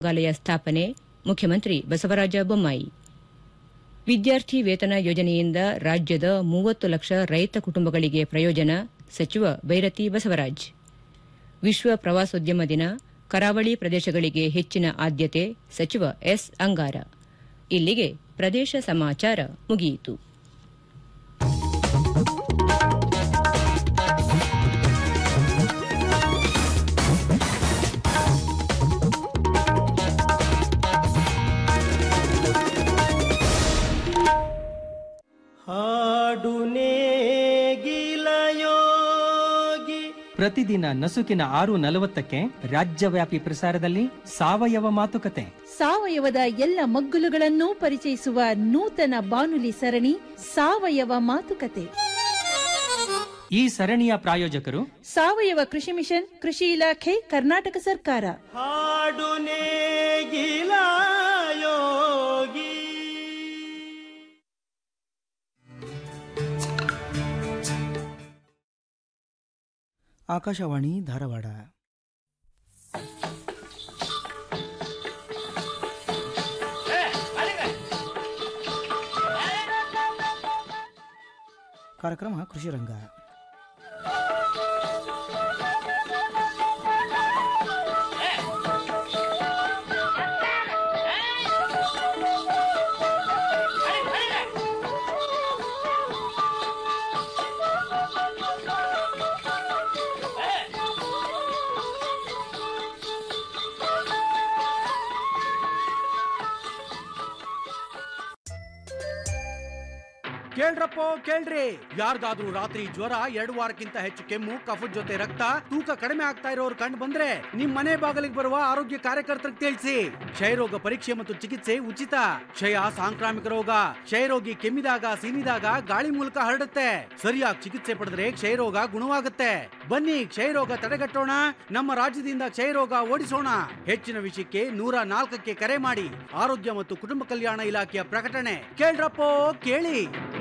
ಪ್ರಯೋಗಾಲಯ ಸ್ಥಾಪನೆ ಮುಖ್ಯಮಂತ್ರಿ ಬಸವರಾಜ ಬೊಮ್ಮಾಯಿ ವಿದ್ಯಾರ್ಥಿ ವೇತನ ಯೋಜನೆಯಿಂದ ರಾಜ್ಯದ ಮೂವತ್ತು ಲಕ್ಷ ರೈತ ಕುಟುಂಬಗಳಿಗೆ ಪ್ರಯೋಜನ ಸಚಿವ ಬೈರತಿ ಬಸವರಾಜ್ ವಿಶ್ವ ಪ್ರವಾಸೋದ್ಯಮ ದಿನ ಕರಾವಳಿ ಪ್ರದೇಶಗಳಿಗೆ ಹೆಚ್ಚಿನ ಆದ್ಯತೆ ಸಚಿವ ಎಸ್ ಅಂಗಾರ ಇಲ್ಲಿಗೆ ಪ್ರದೇಶ ಸಮಾಚಾರ ಮುಗಿಯಿತು ಹಾಡು ನೇಗಿಲಯೋಗಿ ಪ್ರತಿದಿನ ನಸುಕಿನ ಆರು ನಲವತ್ತಕ್ಕೆ ರಾಜ್ಯವ್ಯಾಪಿ ಪ್ರಸಾರದಲ್ಲಿ ಸಾವಯವ ಮಾತುಕತೆ ಸಾವಯವದ ಎಲ್ಲ ಮಗ್ಗುಲುಗಳನ್ನು ಪರಿಚಯಿಸುವ ನೂತನ ಬಾನುಲಿ ಸರಣಿ ಸಾವಯವ ಮಾತುಕತೆ ಈ ಸರಣಿಯ ಪ್ರಾಯೋಜಕರು ಸಾವಯವ ಕೃಷಿ ಮಿಷನ್ ಕೃಷಿ ಇಲಾಖೆ ಕರ್ನಾಟಕ ಸರ್ಕಾರ ಹಾಡು ನೇಗಿಲಯೋಗಿ ಆಕಾಶವಾಣಿ ಧಾರವಾಡ ಕಾರ್ಯಕ್ರಮ ಕೃಷಿ ರಂಗ ಕೇಳ್ರಪ್ಪೋ ಕೇಳ್ರಿ ಯಾರಿಗಾದ್ರೂ ರಾತ್ರಿ ಜ್ವರ ಎರಡು ವಾರಕ್ಕಿಂತ ಹೆಚ್ಚು ಕೆಮ್ಮು ಕಫದ ಜೊತೆ ರಕ್ತ ತೂಕ ಕಡಿಮೆ ಆಗ್ತಾ ಇರೋರು ಕಂಡು ಬಂದ್ರೆ ನಿಮ್ ಮನೆ ಬಾಗಿಲಿಗೆ ಬರುವ ಆರೋಗ್ಯ ಕಾರ್ಯಕರ್ತರಿಗೆ ತಿಳಿಸಿ ಕ್ಷಯರೋಗ ಪರೀಕ್ಷೆ ಮತ್ತು ಚಿಕಿತ್ಸೆ ಉಚಿತ ಕ್ಷಯ ಸಾಂಕ್ರಾಮಿಕ ರೋಗ ಕ್ಷಯರೋಗಿ ಕೆಮ್ಮಿದಾಗ ಸೀನಿದಾಗ ಗಾಳಿ ಮೂಲಕ ಹರಡುತ್ತೆ ಸರಿಯಾಗಿ ಚಿಕಿತ್ಸೆ ಪಡೆದ್ರೆ ಕ್ಷಯರೋಗ ಗುಣವಾಗುತ್ತೆ ಬನ್ನಿ ಕ್ಷಯರೋಗ ತಡೆಗಟ್ಟೋಣ ನಮ್ಮ ರಾಜ್ಯದಿಂದ ಕ್ಷಯರೋಗ ಓಡಿಸೋಣ ಹೆಚ್ಚಿನ ವಿಷಯಕ್ಕೆ ನೂರ ನಾಲ್ಕಕ್ಕೆ ಕರೆ ಮಾಡಿ ಆರೋಗ್ಯ ಮತ್ತು ಕುಟುಂಬ ಕಲ್ಯಾಣ ಇಲಾಖೆಯ ಪ್ರಕಟಣೆ ಕೇಳ್ರಪ್ಪೋ ಕೇಳಿ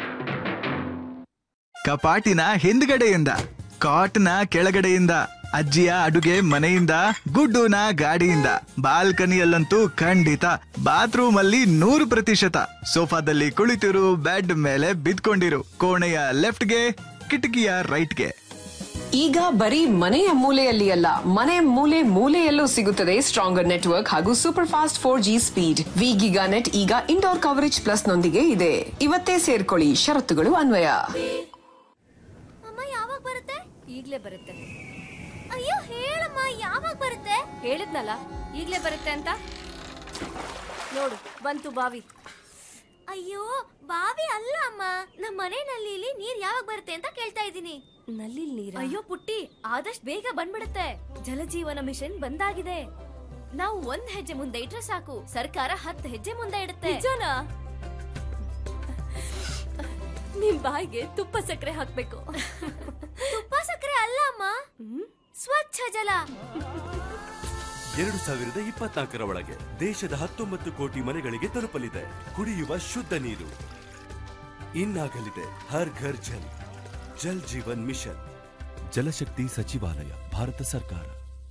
ಕಪಾಟಿನ ಹಿಂದ್ಗಡೆಯಿಂದ ಕಾಟ್ನ ಕೆಳಗಡೆಯಿಂದ ಅಜ್ಜಿಯ ಅಡುಗೆ ಮನೆಯಿಂದ ಗುಡ್ಡುನ ಗಾಡಿಯಿಂದ ಬಾಲ್ಕನಿಯಲ್ಲಂತೂ ಖಂಡಿತ ಬಾತ್ರೂಮ್ ಅಲ್ಲಿ ನೂರು ಪ್ರತಿಶತ ಸೋಫಾದಲ್ಲಿ ಕುಳಿತಿರು ಬೆಡ್ ಮೇಲೆ ಬಿದ್ಕೊಂಡಿರು ಕೋಣೆಯ ಲೆಫ್ಟ್ಗೆ ಕಿಟಕಿಯ ರೈಟ್ಗೆ ಈಗ ಬರೀ ಮನೆಯ ಮೂಲೆಯಲ್ಲಿ ಅಲ್ಲ ಮನೆ ಮೂಲೆ ಮೂಲೆಯಲ್ಲೂ ಸಿಗುತ್ತದೆ ಸ್ಟ್ರಾಂಗರ್ ನೆಟ್ವರ್ಕ್ ಹಾಗೂ super fast four G speed Vi giga net ಈಗ ಇಂಡೋರ್ ಕವರೇಜ್ ಪ್ಲಸ್ ನೊಂದಿಗೆ ಇದೆ ಇವತ್ತೇ ಸೇರ್ಕೊಳ್ಳಿ ಷರತ್ತುಗಳು ಅನ್ವಯ ಅಮ್ಮ ಯಾವಾಗ ಬರುತ್ತೆ ಈಗ್ಲೇ ಬರುತ್ತೆ ಅಯ್ಯೋ ಹೇಳಮ್ಮ ಯಾವಾಗ ಬರುತ್ತೆ ಹೇಳಿದ್ನಲ್ಲ ಈಗ್ಲೇ ಬರುತ್ತೆ ಅಂತ ನೋಡು ಬಂತು ಬಾವಿ ಅಯ್ಯೋ ಬಾವಿ ಅಲ್ಲ ಅಮ್ಮ ನಮ್ಮ ಮನೆ ನಲ್ಲಿಲಿ ನೀರ್ ಯಾವಾಗ ಬರುತ್ತೆ ಅಂತ ಕೇಳ್ತಾ ಇದ್ದೀನಿ ನಲ್ಲಿ ನೀರ್ ಅಯ್ಯೋ ಪುಟ್ಟಿ ಆದಷ್ಟು ಬೇಗ ಬಂದ್ಬಿಡುತ್ತೆ ಜಲಜೀವನ ಮಿಷನ್ ಬಂದಾಗಿದೆ ನಾವು ಒಂದ್ ಹೆಜ್ಜೆ ಮುಂದೆ ಇಟ್ರೆ ಸಾಕು ಸರ್ಕಾರ ಹತ್ತು ಹೆಜ್ಜೆ ಮುಂದೆ ಇಡುತ್ತೆ ನಿಜನಾ ನಿಮ್ ಬಾಯಿಗೆ ತುಪ್ಪ ಸಕ್ಕರೆ ಹಾಕ್ಬೇಕು ತುಪ್ಪ ಸಕ್ಕರೆ ಅಲ್ಲ ಅಮ್ಮ ಸ್ವಚ್ಛ ಜಲ ಎರಡು ಸಾವಿರದ ಇಪ್ಪತ್ನಾಲ್ಕರ ಒಳಗೆ ದೇಶದ ಹತ್ತೊಂಬತ್ತು ಕೋಟಿ ಮನೆಗಳಿಗೆ ತಲುಪಲಿದೆ ಕುಡಿಯುವ ಶುದ್ಧ ನೀರು ಇನ್ನಾಗಲಿದೆ ಹರ್ ಘರ್ ಜಲ್ ಜಲ್ ಜೀವನ್ ಮಿಷನ್ ಜಲಶಕ್ತಿ ಸಚಿವಾಲಯ ಭಾರತ ಸರ್ಕಾರ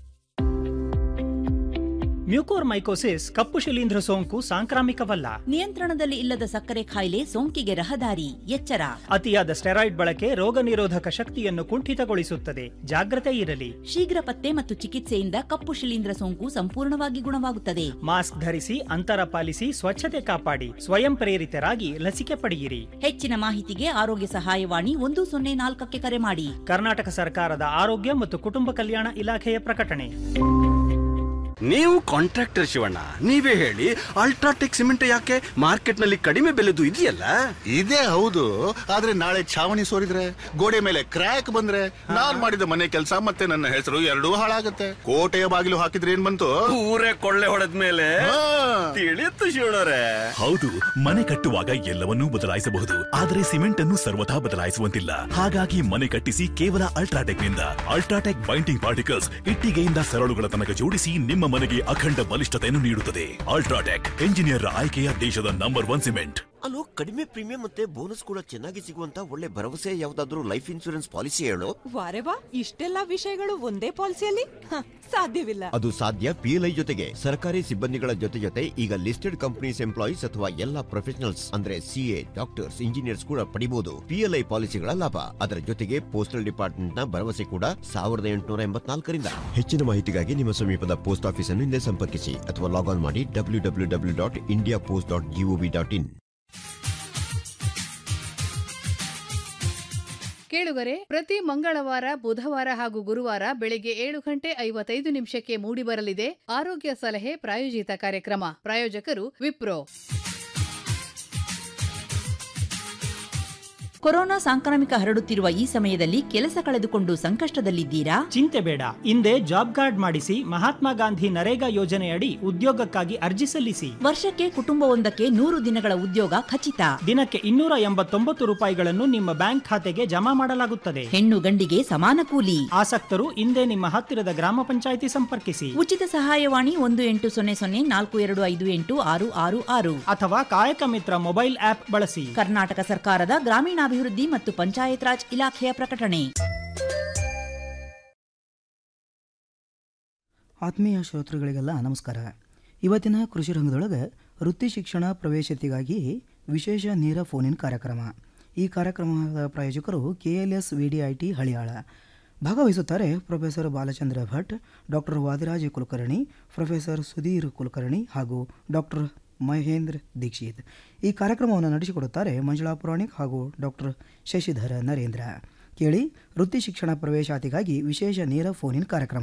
ಮ್ಯೂಕೋರ್ ಮೈಕೋಸಿಸ್ ಕಪ್ಪು ಶಿಲೀಂಧ್ರ ಸೋಂಕು ಸಾಂಕ್ರಾಮಿಕವಲ್ಲ ನಿಯಂತ್ರಣದಲ್ಲಿ ಇಲ್ಲದ ಸಕ್ಕರೆ ಕಾಯಿಲೆ ಸೋಂಕಿಗೆ ರಹದಾರಿ ಎಚ್ಚರ ಅತಿಯಾದ ಸ್ಟೆರಾಯ್ಡ್ ಬಳಕೆ ರೋಗ ನಿರೋಧಕ ಶಕ್ತಿಯನ್ನು ಕುಂಠಿತಗೊಳಿಸುತ್ತದೆ ಜಾಗ್ರತೆ ಇರಲಿ ಶೀಘ್ರ ಪತ್ತೆ ಮತ್ತು ಚಿಕಿತ್ಸೆಯಿಂದ ಕಪ್ಪು ಶಿಲೀಂಧ್ರ ಸೋಂಕು ಸಂಪೂರ್ಣವಾಗಿ ಗುಣವಾಗುತ್ತದೆ ಮಾಸ್ಕ್ ಧರಿಸಿ ಅಂತರ ಪಾಲಿಸಿ ಸ್ವಚ್ಛತೆ ಕಾಪಾಡಿ ಸ್ವಯಂ ಪ್ರೇರಿತರಾಗಿ ಲಸಿಕೆ ಪಡೆಯಿರಿ ಹೆಚ್ಚಿನ ಮಾಹಿತಿಗೆ ಆರೋಗ್ಯ ಸಹಾಯವಾಣಿ ಒಂದು ಸೊನ್ನೆ ನಾಲ್ಕಕ್ಕೆ ಕರೆ ಮಾಡಿ ಕರ್ನಾಟಕ ಸರ್ಕಾರದ ಆರೋಗ್ಯ ಮತ್ತು ಕುಟುಂಬ ಕಲ್ಯಾಣ ಇಲಾಖೆಯ ಪ್ರಕಟಣೆ ನೀವು ಕಾಂಟ್ರಾಕ್ಟರ್ ಶಿವಣ್ಣ ನೀವೇ ಹೇಳಿ ಅಲ್ಟ್ರಾಟೆಕ್ ಸಿಮೆಂಟ್ ಯಾಕೆ ಮಾರ್ಕೆಟ್ ನಲ್ಲಿ ಕಡಿಮೆ ಬೆಲೆದು ಇದೆಯಲ್ಲ ಇದೇ ಹೌದು ಆದ್ರೆ ನಾಳೆ ಛಾವಣಿ ಸೋರಿದ್ರೆ ಗೋಡೆ ಮೇಲೆ ಕ್ರ್ಯಾಕ್ ಬಂದ್ರೆ ನಾನ್ ಮಾಡಿದ ಮನೆ ಕೆಲಸ ಮತ್ತೆ ನನ್ನ ಹೆಸರು ಎರಡೂ ಹಾಳಾಗತ್ತೆ ಕೋಟೆಯ ಬಾಗಿಲು ಹಾಕಿದ್ರೆ ಏನ್ ಬಂತು ಊರೇ ಕೊಳ್ಳೆ ಹೊಡೆದ ಮೇಲೆ ತಿಳಿಯುತ್ತು ಶಿವಣ್ಣರೇ ಹೌದು ಮನೆ ಕಟ್ಟುವಾಗ ಎಲ್ಲವನ್ನೂ ಬದಲಾಯಿಸಬಹುದು ಆದರೆ ಸಿಮೆಂಟ್ ಅನ್ನು ಸರ್ವಥಾ ಬದಲಾಯಿಸುವಂತಿಲ್ಲ ಹಾಗಾಗಿ ಮನೆ ಕಟ್ಟಿಸಿ ಕೇವಲ ಅಲ್ಟ್ರಾಟೆಕ್ ನಿಂದ ಅಲ್ಟ್ರಾಟೆಕ್ ಬೈಂಡಿಂಗ್ ಪಾರ್ಟಿಕಲ್ಸ್ ಇಟ್ಟಿಗೆಯಿಂದ ಸರಳುಗಳ ತನಕ ಜೋಡಿಸಿ ನಿಮ್ಮ ಮನೆಗೆ ಅಖಂಡ ಬಲಿಷ್ಠತೆಯನ್ನು ನೀಡುತ್ತದೆ ಅಲ್ಟ್ರಾಟೆಕ್ ಎಂಜಿನಿಯರ್ ಆಯ್ಕೆಯ ದೇಶದ ನಂಬರ್ ಒನ್ ಸಿಮೆಂಟ್ ಅಲ್ಲೋ ಕಡಿಮೆ ಪ್ರೀಮಿಯಂ ಮತ್ತೆ ಬೋನಸ್ ಕೂಡ ಚೆನ್ನಾಗಿ ಸಿಗುವಂತ ಒಳ್ಳೆ ಭರವಸೆ ಯಾವ್ದಾದ್ರು ಲೈಫ್ ಇನ್ಶೂರೆನ್ಸ್ ಪಾಲಿಸಿ ಹೇಳು ವಾರೆ ವಾ ಇಷ್ಟೆಲ್ಲಾ ವಿಷಯಗಳು ಒಂದೇ ಪಾಲಿಸಿಯಲ್ಲಿ ಹ, ಸಾಧ್ಯವಿಲ್ಲ ಅದು ಸಾಧ್ಯ ಪಿಎಲ್ಐ ಜೊತೆಗೆ ಸರ್ಕಾರಿ ಸಿಬ್ಬಂದಿಗಳ ಜೊತೆ ಜೊತೆ ಈಗ ಲಿಸ್ಟೆಡ್ ಕಂಪನೀಸ್ ಎಂಪ್ಲಾಯೀಸ್ ಅಥವಾ ಎಲ್ಲಾ ಪ್ರೊಫೆಷನಲ್ಸ್ ಅಂದ್ರೆ ಸಿಎ ಡಾಕ್ಟರ್ಸ್ ಇಂಜಿನಿಯರ್ಸ್ ಕೂಡ ಪಡಿಬಹುದು ಪಿಎಲ್ಐ ಪಾಲಿಸಿಗಳ ಲಾಭ ಅದರ ಜೊತೆಗೆ ಪೋಸ್ಟಲ್ ಡಿಪಾರ್ಟ್ಮೆಂಟ್ ನ ಭರವಸೆ ಕೂಡ ಸಾವಿರದ ಎಂಟುನೂರ ಎಂಬತ್ನಾಲ್ಕರಿಂದ ಹೆಚ್ಚಿನ ಮಾಹಿತಿಗಾಗಿ ನಿಮ್ಮ ಸಮೀಪದ ಪೋಸ್ಟ್ ಆಫೀಸ್ ಅನ್ನು ಹಿಂದೆ ಸಂಪರ್ಕಿಸಿ ಅಥವಾ ಲಾಗ್ ಆನ್ ಮಾಡಿ W W W dot India post dot G O V dot in ಕೇಳುಗರೆ ಪ್ರತಿ ಮಂಗಳವಾರ ಬುಧವಾರ ಹಾಗೂ ಗುರುವಾರ ಬೆಳಿಗ್ಗೆ ಏಳು ಗಂಟೆ ಐವತ್ತೈದು ನಿಮಿಷಕ್ಕೆ ಮೂಡಿಬರಲಿದೆ ಆರೋಗ್ಯ ಸಲಹೆ ಪ್ರಾಯೋಜಿತ ಕಾರ್ಯಕ್ರಮ ಪ್ರಾಯೋಜಕರು ವಿಪ್ರೋ ಕೊರೋನಾ ಸಾಂಕ್ರಾಮಿಕ ಹರಡುತ್ತಿರುವ ಈ ಸಮಯದಲ್ಲಿ ಕೆಲಸ ಕಳೆದುಕೊಂಡು ಸಂಕಷ್ಟದಲ್ಲಿದ್ದೀರಾ ಚಿಂತೆ ಬೇಡ ಹಿಂದೆ ಜಾಬ್ ಕಾರ್ಡ್ ಮಾಡಿಸಿ ಮಹಾತ್ಮ ಗಾಂಧಿ ನರೇಗಾ ಯೋಜನೆಯಡಿ ಉದ್ಯೋಗಕ್ಕಾಗಿ ಅರ್ಜಿ ಸಲ್ಲಿಸಿ ವರ್ಷಕ್ಕೆ ಕುಟುಂಬವೊಂದಕ್ಕೆ ನೂರು ದಿನಗಳ ಉದ್ಯೋಗ ಖಚಿತ ದಿನಕ್ಕೆ ಇನ್ನೂರ ಎಂಬತ್ತೊಂಬತ್ತು ರೂಪಾಯಿಗಳನ್ನು ನಿಮ್ಮ ಬ್ಯಾಂಕ್ ಖಾತೆಗೆ ಜಮಾ ಮಾಡಲಾಗುತ್ತದೆ ಹೆಣ್ಣು ಗಂಡಿಗೆ ಸಮಾನ ಕೂಲಿ ಆಸಕ್ತರು ಹಿಂದೆ ನಿಮ್ಮ ಹತ್ತಿರದ ಗ್ರಾಮ ಪಂಚಾಯಿತಿ ಸಂಪರ್ಕಿಸಿ ಉಚಿತ ಸಹಾಯವಾಣಿ ಒಂದು ಎಂಟು ಸೊನ್ನೆ ಸೊನ್ನೆ ನಾಲ್ಕು ಎರಡು ಐದು ಎಂಟು ಆರು ಆರು ಆರು ಅಥವಾ ಕಾಯಕ ಮಿತ್ರ ಮೊಬೈಲ್ ಆಪ್ ಬಳಸಿ ಕರ್ನಾಟಕ ಸರ್ಕಾರದ ಗ್ರಾಮೀಣಾಭಿವೃದ್ಧಿ ಮತ್ತು ಪಂಚಾಯತ್ ರಾಜ್ ಇಲಾಖೆಯ ಪ್ರಕಟಣೆ ಆತ್ಮೀಯ ಶ್ರೋತೃಗಳಿಗೆಲ್ಲ ನಮಸ್ಕಾರ ಇವತ್ತಿನ ಕೃಷಿ ರಂಗದೊಳಗೆ ವೃತ್ತಿ ಶಿಕ್ಷಣ ಪ್ರವೇಶತೆಗಾಗಿ ವಿಶೇಷ ನೇರ ಫೋನಿನ್ ಕಾರ್ಯಕ್ರಮ ಈ ಕಾರ್ಯಕ್ರಮದ ಪ್ರಾಯೋಜಕರು K L S V D I T Haliyal ಭಾಗವಹಿಸುತ್ತಾರೆ professor Balachandra Bhat doctor Vadiraj Kulkarni professor Sudhir Kulkarni ಹಾಗೂ ಡಾಕ್ಟರ್ ಮಹೇಂದ್ರ ದೀಕ್ಷಿತ್ ಈ ಕಾರ್ಯಕ್ರಮವನ್ನು ನಡೆಸಿಕೊಡುತ್ತಾರೆ ಮಂಜುಳಾ ಪುರಾಣಿಕ್ ಹಾಗೂ ಡಾಕ್ಟರ್ ಶಶಿಧರ ನರೇಂದ್ರ ಕೇಳಿ ವೃತ್ತಿ ಶಿಕ್ಷಣ ಪ್ರವೇಶಾತಿಗಾಗಿ ವಿಶೇಷ ನೇರ ಫೋನಿನ್ ಕಾರ್ಯಕ್ರಮ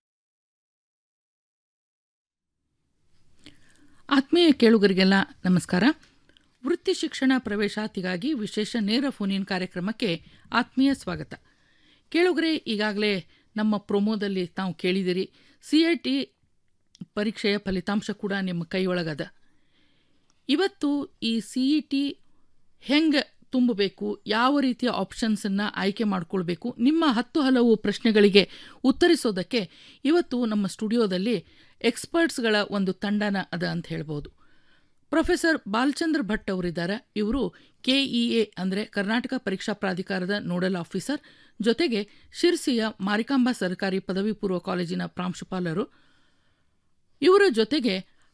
ಆತ್ಮೀಯ ಕೇಳುಗರಿಗೆಲ್ಲ ನಮಸ್ಕಾರ ವೃತ್ತಿ ಶಿಕ್ಷಣ ಪ್ರವೇಶಾತಿಗಾಗಿ ವಿಶೇಷ ನೇರ ಫೋನಿನ್ ಕಾರ್ಯಕ್ರಮಕ್ಕೆ ಆತ್ಮೀಯ ಸ್ವಾಗತ ಕೇಳುಗರೆ ಈಗಾಗಲೇ ನಮ್ಮ ಪ್ರೊಮೋದಲ್ಲಿ ತಾವು ಕೇಳಿದಿರಿ ಸಿ ಐ ಟಿ ಪರೀಕ್ಷೆಯ ಫಲಿತಾಂಶ ಕೂಡ ನಿಮ್ಮ ಕೈಯೊಳಗದ ಇವತ್ತು ಈ ಸಿ ಇ ಟಿ ಹೆಂಗೆ ತುಂಬಬೇಕು ಯಾವ ರೀತಿಯ ಆಪ್ಷನ್ಸನ್ನು ಆಯ್ಕೆ ಮಾಡಿಕೊಳ್ಬೇಕು ನಿಮ್ಮ ಹತ್ತು ಹಲವು ಪ್ರಶ್ನೆಗಳಿಗೆ ಉತ್ತರಿಸೋದಕ್ಕೆ ಇವತ್ತು ನಮ್ಮ ಸ್ಟುಡಿಯೋದಲ್ಲಿ ಎಕ್ಸ್ಪರ್ಟ್ಸ್ಗಳ ಒಂದು ತಂಡನ ಅದ ಅಂತ ಹೇಳ್ಬೋದು ಪ್ರೊಫೆಸರ್ ಬಾಲಚಂದ್ರ ಭಟ್ ಅವರಿದ್ದಾರೆ ಇವರು ಕೆಇಎ ಅಂದರೆ ಕರ್ನಾಟಕ ಪರೀಕ್ಷಾ ಪ್ರಾಧಿಕಾರದ ನೋಡಲ್ ಆಫೀಸರ್ ಜೊತೆಗೆ ಶಿರ್ಸಿಯ ಮಾರಿಕಾಂಬಾ ಸರ್ಕಾರಿ ಪದವಿ ಪೂರ್ವ ಕಾಲೇಜಿನ ಪ್ರಾಂಶುಪಾಲರು ಇವರ ಜೊತೆಗೆ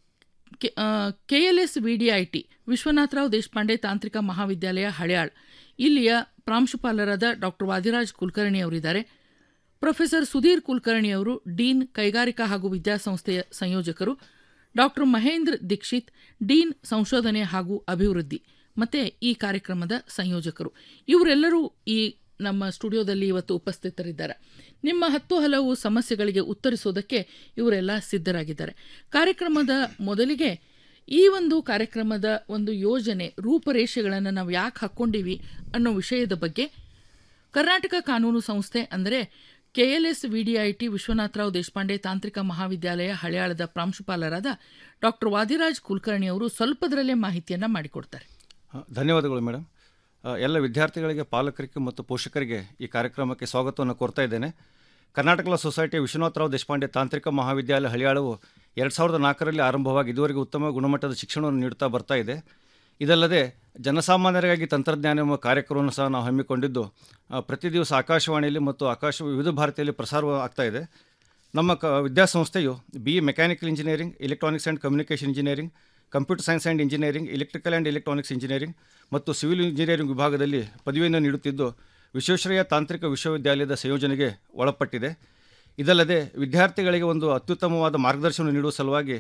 K L S V D I T Vishwanathrao Deshpande ತಾಂತ್ರಿಕ ಮಹಾವಿದ್ಯಾಲಯ ಹಳ್ಯಾಳ್ ಇಲ್ಲಿಯ ಪ್ರಾಂಶುಪಾಲರಾದ ಡಾಕ್ಟರ್ ವಾದಿರಾಜ್ ಕುಲಕರ್ಣಿ ಅವರಿದ್ದಾರೆ ಪ್ರೊಫೆಸರ್ ಸುಧೀರ್ ಕುಲಕರ್ಣಿ ಅವರು ಡೀನ್ ಕೈಗಾರಿಕಾ ಹಾಗೂ ವಿದ್ಯಾಸಂಸ್ಥೆಯ ಸಂಯೋಜಕರು ಡಾಕ್ಟರ್ ಮಹೇಂದ್ರ ದೀಕ್ಷಿತ್ ಡೀನ್ ಸಂಶೋಧನೆ ಹಾಗೂ ಅಭಿವೃದ್ಧಿ ಮತ್ತು ಈ ಕಾರ್ಯಕ್ರಮದ ಸಂಯೋಜಕರು ಇವರೆಲ್ಲರೂ ಈ ನಮ್ಮ ಸ್ಟುಡಿಯೋದಲ್ಲಿ ಇವತ್ತು ಉಪಸ್ಥಿತರಿದ್ದಾರೆ ನಿಮ್ಮ ಹತ್ತು ಹಲವು ಸಮಸ್ಯೆಗಳಿಗೆ ಉತ್ತರಿಸೋದಕ್ಕೆ ಇವರೆಲ್ಲ ಸಿದ್ಧರಾಗಿದ್ದಾರೆ ಕಾರ್ಯಕ್ರಮದ ಮೊದಲಿಗೆ ಈ ಒಂದು ಕಾರ್ಯಕ್ರಮದ ಒಂದು ಯೋಜನೆ ರೂಪರೇಷೆಗಳನ್ನು ನಾವು ಯಾಕೆ ಹಾಕ್ಕೊಂಡಿವಿ ಅನ್ನೋ ವಿಷಯದ ಬಗ್ಗೆ ಕರ್ನಾಟಕ ಕಾನೂನು ಸಂಸ್ಥೆ ಅಂದರೆ ಕೆಎಲ್ಎಸ್ ವಿಡಿಐಟಿ ವಿಶ್ವನಾಥರಾವ್ ದೇಶಪಾಂಡೆ ತಾಂತ್ರಿಕ ಮಹಾವಿದ್ಯಾಲಯ ಹಳೆಯಾಳದ ಪ್ರಾಂಶುಪಾಲರಾದ ಡಾಕ್ಟರ್ ವಾದಿರಾಜ್ ಕುಲಕರ್ಣಿ ಅವರು ಸ್ವಲ್ಪದರಲ್ಲೇ ಮಾಹಿತಿಯನ್ನು ಮಾಡಿಕೊಡ್ತಾರೆ ಧನ್ಯವಾದಗಳು ಮೇಡಮ್ ಎಲ್ಲ ವಿದ್ಯಾರ್ಥಿಗಳಿಗೆ ಪಾಲಕರಿಗೆ ಮತ್ತು ಪೋಷಕರಿಗೆ ಈ ಕಾರ್ಯಕ್ರಮಕ್ಕೆ ಸ್ವಾಗತವನ್ನು ಕೋರ್ತಾ ಇದ್ದೇನೆ ಕರ್ನಾಟಕ ಲಾ ಸೊಸೈಟಿ ವಿಶ್ವನಾಥರಾವ್ ದೇಶಪಾಂಡೆ ತಾಂತ್ರಿಕ ಮಹಾವಿದ್ಯಾಲಯ ಹಳಿಯಾಳವು ಎರಡು ಸಾವಿರದ ನಾಲ್ಕರಲ್ಲಿ ಆರಂಭವಾಗಿ ಇದುವರೆಗೆ ಉತ್ತಮ ಗುಣಮಟ್ಟದ ಶಿಕ್ಷಣವನ್ನು ನೀಡುತ್ತಾ ಬರ್ತಾ ಇದೆ ಇದಲ್ಲದೆ ಜನಸಾಮಾನ್ಯರಿಗಾಗಿ ತಂತ್ರಜ್ಞಾನ ಎಂಬ ಕಾರ್ಯಕ್ರಮವನ್ನು ಸಹ ನಾವು ಹಮ್ಮಿಕೊಂಡಿದ್ದು ಪ್ರತಿ ದಿವಸ ಆಕಾಶವಾಣಿಯಲ್ಲಿ ಮತ್ತು ಆಕಾಶ ವಿವಿಧ ಭಾರತಿಯಲ್ಲಿ ಪ್ರಸಾರ ಆಗ್ತಾ ಇದೆ ನಮ್ಮ ಕ ವಿದ್ಯಾಸಂಸ್ಥೆಯು B E mechanical engineering electronics and communication engineering computer science and engineering electrical and electronics engineering ಮತ್ತು ಸಿವಿಲ್ ಇಂಜಿನಿಯರಿಂಗ್ ವಿಭಾಗದಲ್ಲಿ ಪದವಿಯನ್ನು ನೀಡುತ್ತಿದ್ದು ವಿಶ್ವೇಶ್ವರಯ್ಯ ತಾಂತ್ರಿಕ ವಿಶ್ವವಿದ್ಯಾಲಯದ ಸಂಯೋಜನೆಗೆ ಒಳಪಟ್ಟಿದೆ ಇದಲ್ಲದೆ ವಿದ್ಯಾರ್ಥಿಗಳಿಗೆ ಒಂದು ಅತ್ಯುತ್ತಮವಾದ ಮಾರ್ಗದರ್ಶನ ನೀಡುವ ಸಲುವಾಗಿ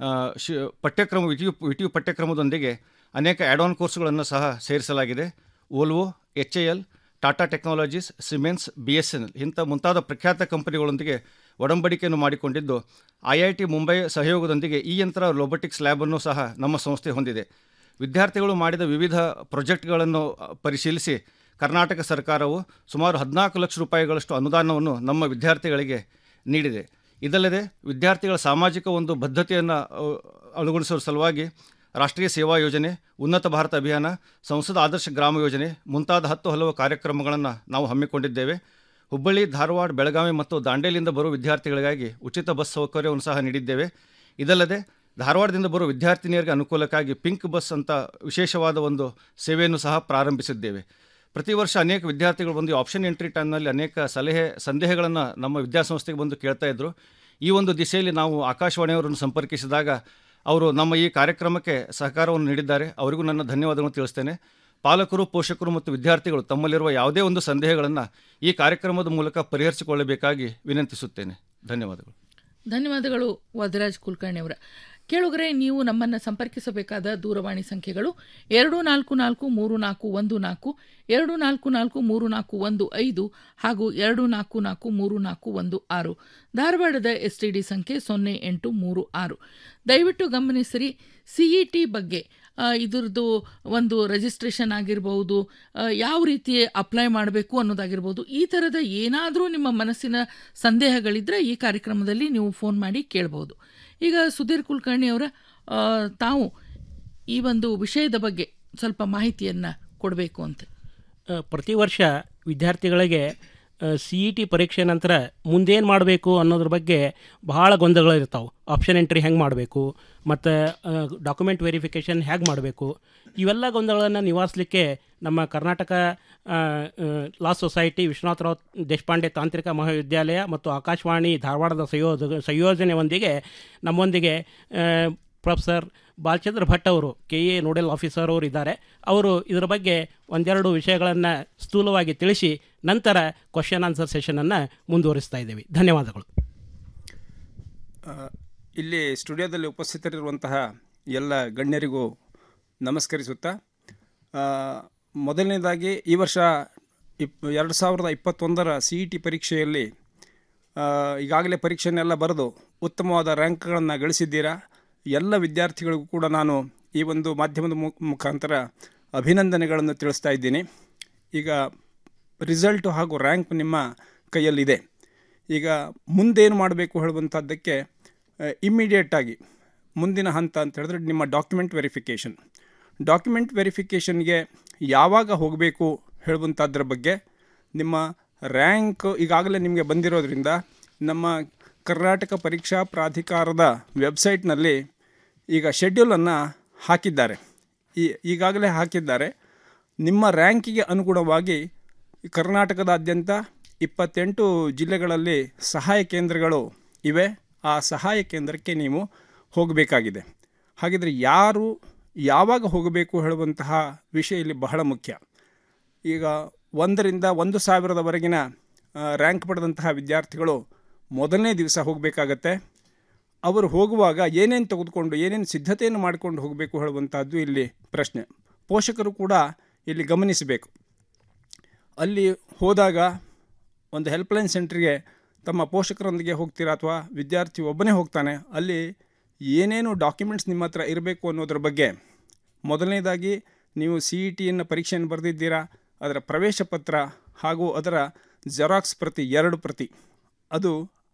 ಶಿ ಪಠ್ಯಕ್ರಮ ವಿಟಿಯು ವಿಟಿಯು ಪಠ್ಯಕ್ರಮದೊಂದಿಗೆ ಅನೇಕ ಆ್ಯಡ್ ಆನ್ ಕೋರ್ಸ್ಗಳನ್ನು ಸಹ ಸೇರಿಸಲಾಗಿದೆ Volvo H A L Tata technologies Siemens B S N L ಇಂಥ ಮುಂತಾದ ಪ್ರಖ್ಯಾತ ಕಂಪನಿಗಳೊಂದಿಗೆ ಒಡಂಬಡಿಕೆಯನ್ನು ಮಾಡಿಕೊಂಡಿದ್ದು ಐ ಐ ಟಿ ಮುಂಬೈ ಸಹಯೋಗದೊಂದಿಗೆ ಈ ಯಂತ್ರ ರೋಬೋಟಿಕ್ಸ್ ಲ್ಯಾಬನ್ನು ಸಹ ನಮ್ಮ ಸಂಸ್ಥೆ ಹೊಂದಿದೆ ವಿದ್ಯಾರ್ಥಿಗಳು ಮಾಡಿದ ವಿವಿಧ ಪ್ರಾಜೆಕ್ಟ್ಗಳನ್ನು ಪರಿಶೀಲಿಸಿ ಕರ್ನಾಟಕ ಸರ್ಕಾರವು ಸುಮಾರು ಹದಿನಾಲ್ಕು ಲಕ್ಷ ರೂಪಾಯಿಗಳಷ್ಟು ಅನುದಾನವನ್ನು ನಮ್ಮ ವಿದ್ಯಾರ್ಥಿಗಳಿಗೆ ನೀಡಿದೆ ಇದಲ್ಲದೆ ವಿದ್ಯಾರ್ಥಿಗಳ ಸಾಮಾಜಿಕ ಒಂದು ಬದ್ಧತೆಯನ್ನು ಅನುಗುಣಿಸುವ ಸಲುವಾಗಿ ರಾಷ್ಟ್ರೀಯ ಸೇವಾ ಯೋಜನೆ ಉನ್ನತ ಭಾರತ ಅಭಿಯಾನ ಸಂಸದ ಆದರ್ಶ ಗ್ರಾಮ ಯೋಜನೆ ಮುಂತಾದ ಹತ್ತು ಹಲವು ಕಾರ್ಯಕ್ರಮಗಳನ್ನು ನಾವು ಹಮ್ಮಿಕೊಂಡಿದ್ದೇವೆ ಹುಬ್ಬಳ್ಳಿ ಧಾರವಾಡ ಬೆಳಗಾವಿ ಮತ್ತು ದಾಂಡೇಲಿಯಿಂದ ಬರುವ ವಿದ್ಯಾರ್ಥಿಗಳಿಗಾಗಿ ಉಚಿತ ಬಸ್ ಸೌಕರ್ಯವನ್ನು ಸಹ ನೀಡಿದ್ದೇವೆ ಇದಲ್ಲದೆ ಧಾರವಾಡದಿಂದ ಬರುವ ವಿದ್ಯಾರ್ಥಿನಿಯರಿಗೆ ಅನುಕೂಲಕ್ಕಾಗಿ ಪಿಂಕ್ ಬಸ್ ಅಂತ ವಿಶೇಷವಾದ ಒಂದು ಸೇವೆಯನ್ನು ಸಹ ಪ್ರಾರಂಭಿಸಿದ್ದೇವೆ ಪ್ರತಿ ವರ್ಷ ಅನೇಕ ವಿದ್ಯಾರ್ಥಿಗಳು ಬಂದು ಆಪ್ಷನ್ ಎಂಟ್ರಿ ಟೈಮ್ನಲ್ಲಿ ಅನೇಕ ಸಲಹೆ ಸಂದೇಹಗಳನ್ನು ನಮ್ಮ ವಿದ್ಯಾಸಂಸ್ಥೆಗೆ ಬಂದು ಕೇಳ್ತಾ ಇದ್ರು ಈ ಒಂದು ದಿಶೆಯಲ್ಲಿ ನಾವು ಆಕಾಶವಾಣಿಯವರನ್ನು ಸಂಪರ್ಕಿಸಿದಾಗ ಅವರು ನಮ್ಮ ಈ ಕಾರ್ಯಕ್ರಮಕ್ಕೆ ಸಹಕಾರವನ್ನು ನೀಡಿದ್ದಾರೆ ಅವರಿಗೂ ನನ್ನ ಧನ್ಯವಾದಗಳನ್ನು ತಿಳಿಸ್ತೇನೆ ಪಾಲಕರು ಪೋಷಕರು ಮತ್ತು ವಿದ್ಯಾರ್ಥಿಗಳು ತಮ್ಮಲ್ಲಿರುವ ಯಾವುದೇ ಒಂದು ಸಂದೇಹಗಳನ್ನು ಈ ಕಾರ್ಯಕ್ರಮದ ಮೂಲಕ ಪರಿಹರಿಸಿಕೊಳ್ಳಬೇಕಾಗಿ ವಿನಂತಿಸುತ್ತೇನೆ ಧನ್ಯವಾದಗಳು ಧನ್ಯವಾದಗಳು ವದರಾಜ್ ಕುಲಕರ್ಣಿ ಅವರ ಕೇಳುಗರೆ ನೀವು ನಮ್ಮನ್ನು ಸಂಪರ್ಕಿಸಬೇಕಾದ ದೂರವಾಣಿ ಸಂಖ್ಯೆಗಳು ಎರಡು ನಾಲ್ಕು ನಾಲ್ಕು ಮೂರು ನಾಲ್ಕು ಒಂದು ನಾಲ್ಕು ಎರಡು ನಾಲ್ಕು ನಾಲ್ಕು ಮೂರು ನಾಲ್ಕು ಒಂದು ಐದು ಹಾಗೂ ಎರಡು ನಾಲ್ಕು ನಾಲ್ಕು ಮೂರು ನಾಲ್ಕು ಒಂದು ಆರು ಧಾರವಾಡದ ಎಸ್ಟಿಡಿ ಸಂಖ್ಯೆ ಸೊನ್ನೆ ಎಂಟು ಮೂರು ಆರು ದಯವಿಟ್ಟು ಗಮನಿಸಿರಿ ಸಿಇಟಿ ಬಗ್ಗೆ ಆ, ಇದ್ರದ್ದು ಒಂದು ರಿಜಿಸ್ಟ್ರೇಷನ್ ಆಗಿರ್ಬೋದು ಆ, ಯಾವ ರೀತಿ ಅಪ್ಲೈ ಮಾಡಬೇಕು ಅನ್ನೋದಾಗಿರ್ಬೋದು ಈ ಥರದ ಏನಾದರೂ ನಿಮ್ಮ ಮನಸ್ಸಿನ ಸಂದೇಹಗಳಿದ್ದರೆ ಈ ಕಾರ್ಯಕ್ರಮದಲ್ಲಿ ನೀವು ಫೋನ್ ಮಾಡಿ ಕೇಳ್ಬೋದು ಈಗ ಸುಧೀರ್ ಕುಲಕರ್ಣಿ ಅವರ ಆ, ತಾವು ಈ ಒಂದು ವಿಷಯದ ಬಗ್ಗೆ ಸ್ವಲ್ಪ ಮಾಹಿತಿಯನ್ನು ಕೊಡಬೇಕು ಅಂತ ಆ, ಪ್ರತಿ ವರ್ಷ ವಿದ್ಯಾರ್ಥಿಗಳಿಗೆ ಸಿ ಇ ಟಿ ಪರೀಕ್ಷೆ ನಂತರ ಮುಂದೇನು ಮಾಡಬೇಕು ಅನ್ನೋದ್ರ ಬಗ್ಗೆ ಬಹಳ ಗೊಂದಲಗಳಿರ್ತಾವೆ ಆಪ್ಷನ್ ಎಂಟ್ರಿ ಹೆಂಗೆ ಮಾಡಬೇಕು ಮತ್ತು ಡಾಕ್ಯುಮೆಂಟ್ ವೆರಿಫಿಕೇಷನ್ ಹೇಗೆ ಮಾಡಬೇಕು ಇವೆಲ್ಲ ಗೊಂದಲಗಳನ್ನು ನಿವಾರಿಸಲಿಕ್ಕೆ ನಮ್ಮ ಕರ್ನಾಟಕ ಆ, ಆ, ಲಾ ಸೊಸೈಟಿ ವಿಶ್ವನಾಥರಾವ್ ದೇಶಪಾಂಡೆ ತಾಂತ್ರಿಕ ಮಹಾವಿದ್ಯಾಲಯ ಮತ್ತು ಆಕಾಶವಾಣಿ ಧಾರವಾಡದ ಸಂಯೋಜ ಸಂಯೋಜನೆಯೊಂದಿಗೆ ನಮ್ಮೊಂದಿಗೆ ಆ, ಪ್ರೊಫೆಸರ್ ಬಾಲಚಂದ್ರ ಭಟ್ ಅವರು ಕೆ ಎ ನೋಡೆಲ್ ಆಫೀಸರ್ ಅವರು ಇದ್ದಾರೆ ಅವರು ಇದರ ಬಗ್ಗೆ ಒಂದೆರಡು ವಿಷಯಗಳನ್ನು ಸ್ಥೂಲವಾಗಿ ತಿಳಿಸಿ ನಂತರ ಕ್ವಶನ್ ಆನ್ಸರ್ ಸೆಷನನ್ನು ಮುಂದುವರಿಸ್ತಾ ಇದ್ದೇವೆ ಧನ್ಯವಾದಗಳು ಆ, ಇಲ್ಲಿ ಸ್ಟುಡಿಯೋದಲ್ಲಿ ಉಪಸ್ಥಿತರಿರುವಂತಹ ಎಲ್ಲ ಗಣ್ಯರಿಗೂ ನಮಸ್ಕರಿಸುತ್ತಾ ಆ, ಮೊದಲನೇದಾಗಿ ಈ ವರ್ಷ ಇಪ್ ಎರಡು ಸಾವಿರದ ಇಪ್ಪತ್ತೊಂದರ ಸಿ ಇ ಟಿ ಪರೀಕ್ಷೆಯಲ್ಲಿ ಆ, ಈಗಾಗಲೇ ಪರೀಕ್ಷೆನೆಲ್ಲ ಬರೆದು ಉತ್ತಮವಾದ ರ್ಯಾಂಕ್ಗಳನ್ನು ಗಳಿಸಿದ್ದೀರಾ ಎಲ್ಲ ವಿದ್ಯಾರ್ಥಿಗಳಿಗೂ ಕೂಡ ನಾನು ಈ ಒಂದು ಮಾಧ್ಯಮದ ಮು- ಮುಖಾಂತರ ಅಭಿನಂದನೆಗಳನ್ನು ತಿಳಿಸ್ತಾ ಇದ್ದೀನಿ ಈಗ ರಿಸಲ್ಟು ಹಾಗೂ ರ್ಯಾಂಕ್ ನಿಮ್ಮ ಕೈಯಲ್ಲಿದೆ ಈಗ ಮುಂದೇನು ಮಾಡಬೇಕು ಹೇಳುವಂಥದ್ದಕ್ಕೆ ಇಮ್ಮಿಡಿಯೇಟಾಗಿ ಮುಂದಿನ ಹಂತ ಅಂತ ಹೇಳಿದ್ರೆ ನಿಮ್ಮ ಡಾಕ್ಯುಮೆಂಟ್ ವೆರಿಫಿಕೇಷನ್ ಡಾಕ್ಯುಮೆಂಟ್ ವೆರಿಫಿಕೇಷನ್ಗೆ ಯಾವಾಗ ಹೋಗಬೇಕು ಹೇಳುವಂಥದ್ರ ಬಗ್ಗೆ ನಿಮ್ಮ ರ್ಯಾಂಕ್ ಈಗಾಗಲೇ ನಿಮಗೆ ಬಂದಿರೋದ್ರಿಂದ ನಮ್ಮ ಕರ್ನಾಟಕ ಪರೀಕ್ಷಾ ಪ್ರಾಧಿಕಾರದ ವೆಬ್ಸೈಟ್ನಲ್ಲಿ ಈಗ ಶೆಡ್ಯೂಲನ್ನು ಹಾಕಿದ್ದಾರೆ ಈ ಈಗಾಗಲೇ ಹಾಕಿದ್ದಾರೆ ನಿಮ್ಮ ರ್ಯಾಂಕಿಗೆ ಅನುಗುಣವಾಗಿ ಕರ್ನಾಟಕದಾದ್ಯಂತ ಇಪ್ಪತ್ತೆಂಟು ಜಿಲ್ಲೆಗಳಲ್ಲಿ ಸಹಾಯ ಕೇಂದ್ರಗಳು ಇವೆ ಆ ಸಹಾಯ ಕೇಂದ್ರಕ್ಕೆ ನೀವು ಹೋಗಬೇಕಾಗಿದೆ ಹಾಗಿದ್ರೆ ಯಾರು ಯಾವಾಗ ಹೋಗಬೇಕು ಹೇಳುವಂತಹ ವಿಷಯ ಇಲ್ಲಿ ಬಹಳ ಮುಖ್ಯ ಈಗ ಒಂದರಿಂದ ಒಂದು ಸಾವಿರದವರೆಗಿನ ಆ, ರ್ಯಾಂಕ್ ಪಡೆದಂತಹ ವಿದ್ಯಾರ್ಥಿಗಳು ಮೊದಲನೇ ದಿವಸ ಹೋಗಬೇಕಾಗತ್ತೆ ಅವರು ಹೋಗುವಾಗ ಏನೇನು ತೆಗೆದುಕೊಂಡು ಏನೇನು ಸಿದ್ಧತೆಯನ್ನು ಮಾಡಿಕೊಂಡು ಹೋಗಬೇಕು ಹೇಳುವಂಥದ್ದು ಇಲ್ಲಿ ಪ್ರಶ್ನೆ ಪೋಷಕರು ಕೂಡ ಇಲ್ಲಿ ಗಮನಿಸಬೇಕು ಅಲ್ಲಿ ಹೋದಾಗ ಒಂದು ಹೆಲ್ಪ್ಲೈನ್ ಸೆಂಟ್ರಿಗೆ ತಮ್ಮ ಪೋಷಕರೊಂದಿಗೆ ಹೋಗ್ತೀರಾ ಅಥವಾ ವಿದ್ಯಾರ್ಥಿ ಒಬ್ಬನೇ ಹೋಗ್ತಾನೆ ಅಲ್ಲಿ ಏನೇನು ಡಾಕ್ಯುಮೆಂಟ್ಸ್ ನಿಮ್ಮ ಹತ್ರ ಇರಬೇಕು ಅನ್ನೋದ್ರ ಬಗ್ಗೆ ಮೊದಲನೇದಾಗಿ ನೀವು ಸಿ ಇ ಟಿಯನ್ನು ಪರೀಕ್ಷೆಯನ್ನು ಬರೆದಿದ್ದೀರಾ ಅದರ ಪ್ರವೇಶ ಪತ್ರ ಹಾಗೂ ಅದರ ಜೆರಾಕ್ಸ್ ಪ್ರತಿ ಎರಡು ಪ್ರತಿ ಅದು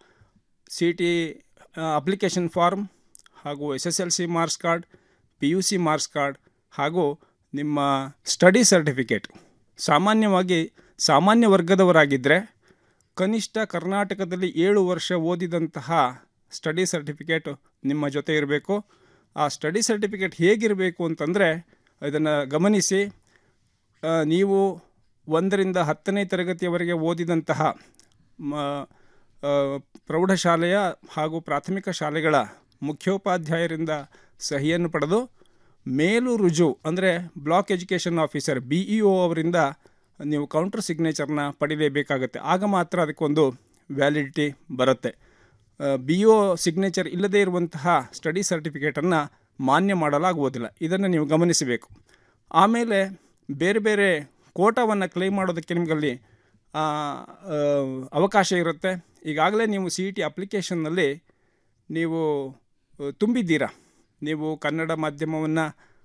ಸಿ ಟಿ ಅಪ್ಲಿಕೇಶನ್ ಫಾರ್ಮ್ ಹಾಗೂ S S L C marks card P U C marks card ಹಾಗೂ ನಿಮ್ಮ ಸ್ಟಡಿ ಸರ್ಟಿಫಿಕೇಟ್ ಸಾಮಾನ್ಯವಾಗಿ ಸಾಮಾನ್ಯ ವರ್ಗದವರಾಗಿದ್ದರೆ ಕನಿಷ್ಠ ಕರ್ನಾಟಕದಲ್ಲಿ ಏಳು ವರ್ಷ ಓದಿದಂತಹ ಸ್ಟಡಿ ಸರ್ಟಿಫಿಕೇಟ್ ನಿಮ್ಮ ಜೊತೆ ಇರಬೇಕು ಆ ಸ್ಟಡಿ ಸರ್ಟಿಫಿಕೇಟ್ ಹೇಗಿರಬೇಕು ಅಂತಂದರೆ ಇದನ್ನು ಗಮನಿಸಿ ಆ, ನೀವು ಒಂದರಿಂದ ಹತ್ತನೇ ತರಗತಿಯವರೆಗೆ ಓದಿದಂತಹ ಮ ಆ, ಪ್ರೌಢಶಾಲೆಯ ಹಾಗೂ ಪ್ರಾಥಮಿಕ ಶಾಲೆಗಳ ಮುಖ್ಯೋಪಾಧ್ಯಾಯರಿಂದ ಸಹಿಯನ್ನು ಪಡೆದು ಮೇಲು ರುಜು ಅಂದರೆ block education officer B E O ಅವರಿಂದ ನೀವು ಕೌಂಟರ್ ಸಿಗ್ನೇಚರ್ನ ಪಡಿಲೇಬೇಕಾಗತ್ತೆ ಆಗ ಮಾತ್ರ ಅದಕ್ಕೊಂದು ವ್ಯಾಲಿಡಿಟಿ ಬರುತ್ತೆ ಬಿ ಒ ಸಿಗ್ನೇಚರ್ ಇಲ್ಲದೇ ಇರುವಂತಹ ಸ್ಟಡಿ ಸರ್ಟಿಫಿಕೇಟನ್ನು ಮಾನ್ಯ ಮಾಡಲಾಗುವುದಿಲ್ಲ ಇದನ್ನು ನೀವು ಗಮನಿಸಬೇಕು ಆಮೇಲೆ ಬೇರೆ ಬೇರೆ ಕೋಟಾವನ್ನು ಕ್ಲೈಮ್ ಮಾಡೋದಕ್ಕೆ ನಿಮಗಲ್ಲಿ ಆ, ಆ, ಅವಕಾಶ ಇರುತ್ತೆ ಈಗಾಗಲೇ ನೀವು ಸಿ ಇ ಟಿ ಅಪ್ಲಿಕೇಶನ್ನಲ್ಲಿ ನೀವು ಆ, ತುಂಬಿದ್ದೀರಾ ನೀವು ಕನ್ನಡ ಮಾಧ್ಯಮವನ್ನು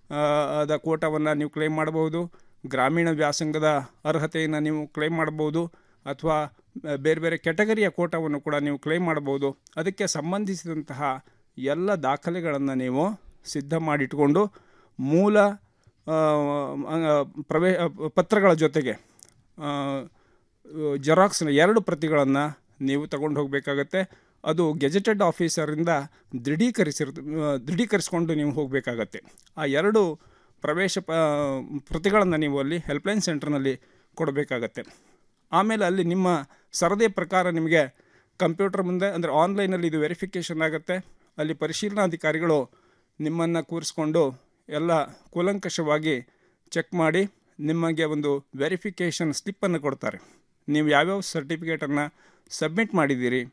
ಅದ ಕೋಟಾವನ್ನು ನೀವು ಕ್ಲೈಮ್ ಮಾಡಬಹುದು ಗ್ರಾಮೀಣ ವ್ಯಾಸಂಗದ ಅರ್ಹತೆಯನ್ನು ನೀವು ಕ್ಲೈಮ್ ಮಾಡಬಹುದು ಅಥವಾ ಬೇರೆ ಬೇರೆ ಕೆಟಗರಿಯ ಕೋಟಾವನ್ನು ಕೂಡ ನೀವು ಕ್ಲೈಮ್ ಮಾಡಬಹುದು ಅದಕ್ಕೆ ಸಂಬಂಧಿಸಿದಂತಹ ಎಲ್ಲ ದಾಖಲೆಗಳನ್ನು ನೀವು ಸಿದ್ಧ ಮಾಡಿಟ್ಕೊಂಡು ಮೂಲ ಆ, ಆ, ಪ್ರವೇ ಪತ್ರಗಳ ಜೊತೆಗೆ ಜೆರಾಕ್ಸ್ನ ಎರಡು ಪ್ರತಿಗಳನ್ನು ನೀವು ತಗೊಂಡು ಹೋಗಬೇಕಾಗತ್ತೆ ಅದು ಗೆಜೆಟೆಡ್ ಆಫೀಸರಿಂದ ದೃಢೀಕರಿಸಿರ್ ದೃಢೀಕರಿಸ್ಕೊಂಡು ನೀವು ಹೋಗಬೇಕಾಗತ್ತೆ ಆ ಎರಡು ಪ್ರವೇಶ ಪ ಪ್ರತಿಗಳನ್ನು ನೀವು ಅಲ್ಲಿ ಹೆಲ್ಪ್ಲೈನ್ ಸೆಂಟರ್ನಲ್ಲಿ ಕೊಡಬೇಕಾಗತ್ತೆ ಆಮೇಲೆ ಅಲ್ಲಿ ನಿಮ್ಮ ಸರದಿ ಪ್ರಕಾರ ನಿಮಗೆ ಕಂಪ್ಯೂಟರ್ ಮುಂದೆ ಅಂದರೆ ಆನ್ಲೈನಲ್ಲಿ ಇದು ವೆರಿಫಿಕೇಷನ್ ಆಗುತ್ತೆ ಅಲ್ಲಿ ಪರಿಶೀಲನಾಧಿಕಾರಿಗಳು ನಿಮ್ಮನ್ನು ಕೂರಿಸ್ಕೊಂಡು ಎಲ್ಲ ಕೂಲಂಕಷವಾಗಿ ಚೆಕ್ ಮಾಡಿ ನಿಮಗೆ ಒಂದು ವೆರಿಫಿಕೇಷನ್ ಸ್ಲಿಪ್ಪನ್ನು ಕೊಡ್ತಾರೆ ನೀವು ಯಾವ್ಯಾವ ಸರ್ಟಿಫಿಕೇಟನ್ನು ಸಬ್ಮಿಟ್ ಮಾಡಿದ್ದೀರಿ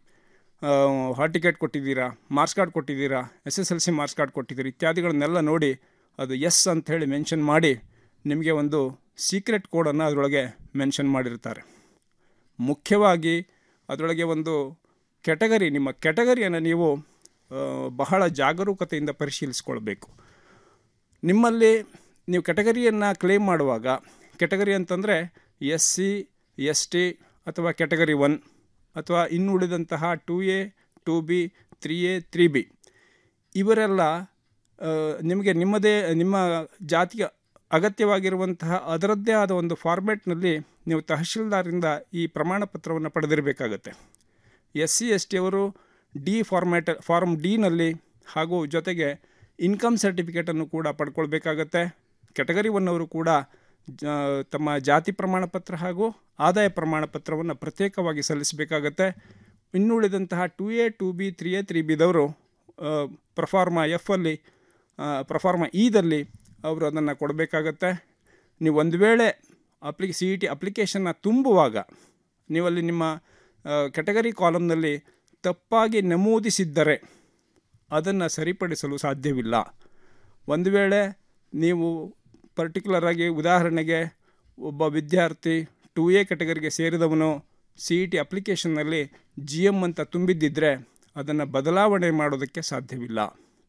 ಹಾಲ್ ಟಿಕೆಟ್ ಕೊಟ್ಟಿದ್ದೀರಾ ಮಾರ್ಕ್ಸ್ ಕಾರ್ಡ್ ಕೊಟ್ಟಿದ್ದೀರಾ S S L C marks card ಕೊಟ್ಟಿದ್ದೀರಿ ಇತ್ಯಾದಿಗಳನ್ನೆಲ್ಲ ನೋಡಿ ಅದು ಎಸ್ ಅಂತ ಹೇಳಿ ಮೆನ್ಷನ್ ಮಾಡಿ ನಿಮಗೆ ಒಂದು ಸೀಕ್ರೆಟ್ ಕೋಡನ್ನು ಅದರೊಳಗೆ ಮೆನ್ಷನ್ ಮಾಡಿರ್ತಾರೆ ಮುಖ್ಯವಾಗಿ ಅದರೊಳಗೆ ಒಂದು ಕೆಟಗರಿ ನಿಮ್ಮ ಕೆಟಗರಿಯನ್ನು ನೀವು ಆ, ಬಹಳ ಜಾಗರೂಕತೆಯಿಂದ ಪರಿಶೀಲಿಸ್ಕೊಳ್ಬೇಕು ನಿಮ್ಮಲ್ಲಿ ನೀವು ಕೆಟಗರಿಯನ್ನು ಕ್ಲೇಮ್ ಮಾಡುವಾಗ ಕೆಟಗರಿ ಅಂತಂದರೆ ಎಸ್ ಸಿ ಎಸ್ ಟಿ ಅಥವಾ ಕೆಟಗರಿ ಒನ್ ಅಥವಾ ಇನ್ನುಳಿದಂತಹ two A two B three A three B ಇವರೆಲ್ಲ ಆ, ನಿಮಗೆ ನಿಮ್ಮದೇ ನಿಮ್ಮ ಜಾತಿಗೆ ಅಗತ್ಯವಾಗಿರುವಂತಹ ಅದರದ್ದೇ ಆದ ಒಂದು ಫಾರ್ಮ್ಯಾಟ್ನಲ್ಲಿ ನೀವು ತಹಶೀಲ್ದಾರಿಂದ ಈ ಪ್ರಮಾಣ ಪತ್ರವನ್ನು ಪಡೆದಿರಬೇಕಾಗತ್ತೆ ಎಸ್ ಸಿ ಎಸ್ ಟಿ ಅವರು ಡಿ ಫಾರ್ಮ್ಯಾಟ್ ಫಾರ್ಮ್ ಡಿನಲ್ಲಿ ಹಾಗೂ ಜೊತೆಗೆ ಇನ್ಕಮ್ ಸರ್ಟಿಫಿಕೇಟನ್ನು ಕೂಡ ಪಡ್ಕೊಳ್ಬೇಕಾಗತ್ತೆ ಕೆಟಗರಿ ಒನ್ ಅವರು ಕೂಡ ಜ ತಮ್ಮ ಜಾತಿ ಪ್ರಮಾಣ ಪತ್ರ ಹಾಗೂ ಆದಾಯ ಪ್ರಮಾಣ ಪತ್ರವನ್ನು ಪ್ರತ್ಯೇಕವಾಗಿ ಸಲ್ಲಿಸಬೇಕಾಗತ್ತೆ ಇನ್ನುಳಿದಂತಹ two A two B three A ತ್ರೀ ಬಿದವರು ಪ್ರಫಾರ್ಮ ಎಫ್ ಅಲ್ಲಿ ಪ್ರಫಾರ್ಮ ಇದಲ್ಲಿ ಅವರು ಅದನ್ನು ಕೊಡಬೇಕಾಗತ್ತೆ ನೀವು ಒಂದು ವೇಳೆ ಅಪ್ಲಿ ಸಿ ಇ ಟಿ ಅಪ್ಲಿಕೇಶನ್ನ ತುಂಬುವಾಗ ನೀವಲ್ಲಿ ನಿಮ್ಮ ಕೆಟಗರಿ ಕಾಲಮ್ನಲ್ಲಿ ತಪ್ಪಾಗಿ ನಮೂದಿಸಿದ್ದರೆ ಅದನ್ನು ಸರಿಪಡಿಸಲು ಸಾಧ್ಯವಿಲ್ಲ ಒಂದು ವೇಳೆ ನೀವು ಪರ್ಟಿಕ್ಯುಲರ್ ಆಗಿ ಉದಾಹರಣೆಗೆ ಒಬ್ಬ ವಿದ್ಯಾರ್ಥಿ ಟು ಎ ಕೆಟಗರಿಗೆ ಸೇರಿದವನು ಸಿ ಇ ಟಿ ಅಪ್ಲಿಕೇಶನ್ನಲ್ಲಿ ಜಿ ಎಮ್ ಅಂತ ತುಂಬಿದ್ದಿದ್ದರೆ ಅದನ್ನು ಬದಲಾವಣೆ ಮಾಡೋದಕ್ಕೆ ಸಾಧ್ಯವಿಲ್ಲ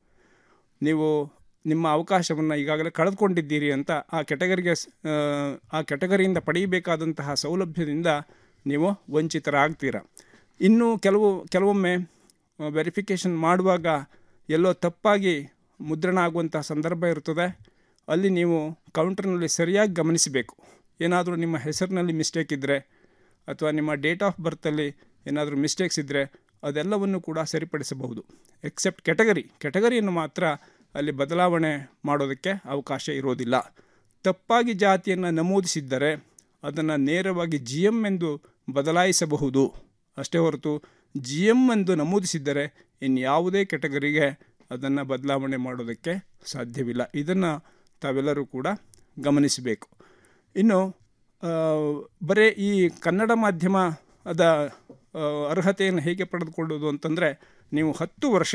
ನೀವು ನಿಮ್ಮ ಅವಕಾಶವನ್ನು ಈಗಾಗಲೇ ಕಳೆದುಕೊಂಡಿದ್ದೀರಿ ಅಂತ ಆ ಕೆಟಗರಿಗೆ ಸ್- ಆ, ಆ ಕೆಟಗರಿಯಿಂದ ಪಡೆಯಬೇಕಾದಂತಹ ಸೌಲಭ್ಯದಿಂದ ನೀವು ವಂಚಿತರಾಗ್ತೀರ ಇನ್ನು ಕೆಲವು ಕೆಲವೊಮ್ಮೆ ವೆರಿಫಿಕೇಷನ್ ಮಾಡುವಾಗ ಎಲ್ಲೋ ತಪ್ಪಾಗಿ ಮುದ್ರಣ ಆಗುವಂತಹ ಸಂದರ್ಭ ಇರ್ತದೆ ಅಲ್ಲಿ ನೀವು ಕೌಂಟರ್ನಲ್ಲಿ ಸರಿಯಾಗಿ ಗಮನಿಸಬೇಕು ಏನಾದರೂ ನಿಮ್ಮ ಹೆಸರಿನಲ್ಲಿ ಮಿಸ್ಟೇಕ್ ಇದ್ದರೆ ಅಥವಾ ನಿಮ್ಮ ಡೇಟ್ ಆಫ್ ಬರ್ತಲ್ಲಿ ಏನಾದರೂ ಮಿಸ್ಟೇಕ್ಸ್ ಇದ್ದರೆ ಅದೆಲ್ಲವನ್ನು ಕೂಡ ಸರಿಪಡಿಸಬಹುದು ಎಕ್ಸೆಪ್ಟ್ ಕೆಟಗರಿ ಕೆಟಗರಿಯನ್ನು ಮಾತ್ರ ಅಲ್ಲಿ ಬದಲಾವಣೆ ಮಾಡೋದಕ್ಕೆ ಅವಕಾಶ ಇರೋದಿಲ್ಲ ತಪ್ಪಾಗಿ ಜಾತಿಯನ್ನು ನಮೂದಿಸಿದ್ದರೆ ಅದನ್ನು ನೇರವಾಗಿ ಜಿ ಎಮ್ ಎಂದು ಬದಲಾಯಿಸಬಹುದು ಅಷ್ಟೇ ಹೊರತು ಜಿ ಎಮ್ ಎಂದು ನಮೂದಿಸಿದ್ದರೆ ಇನ್ಯಾವುದೇ ಕೆಟಗರಿಗೆ ಅದನ್ನು ಬದಲಾವಣೆ ಮಾಡೋದಕ್ಕೆ ಸಾಧ್ಯವಿಲ್ಲ ಇದನ್ನು ತಾವೆಲ್ಲರೂ ಕೂಡ ಗಮನಿಸಬೇಕು ಇನ್ನು ಆ, ಬರೀ ಈ ಕನ್ನಡ ಮಾಧ್ಯಮದ ಆ, ಅರ್ಹತೆಯನ್ನು ಹೇಗೆ ಪಡೆದುಕೊಳ್ಳೋದು ಅಂತಂದರೆ ನೀವು ಹತ್ತು ವರ್ಷ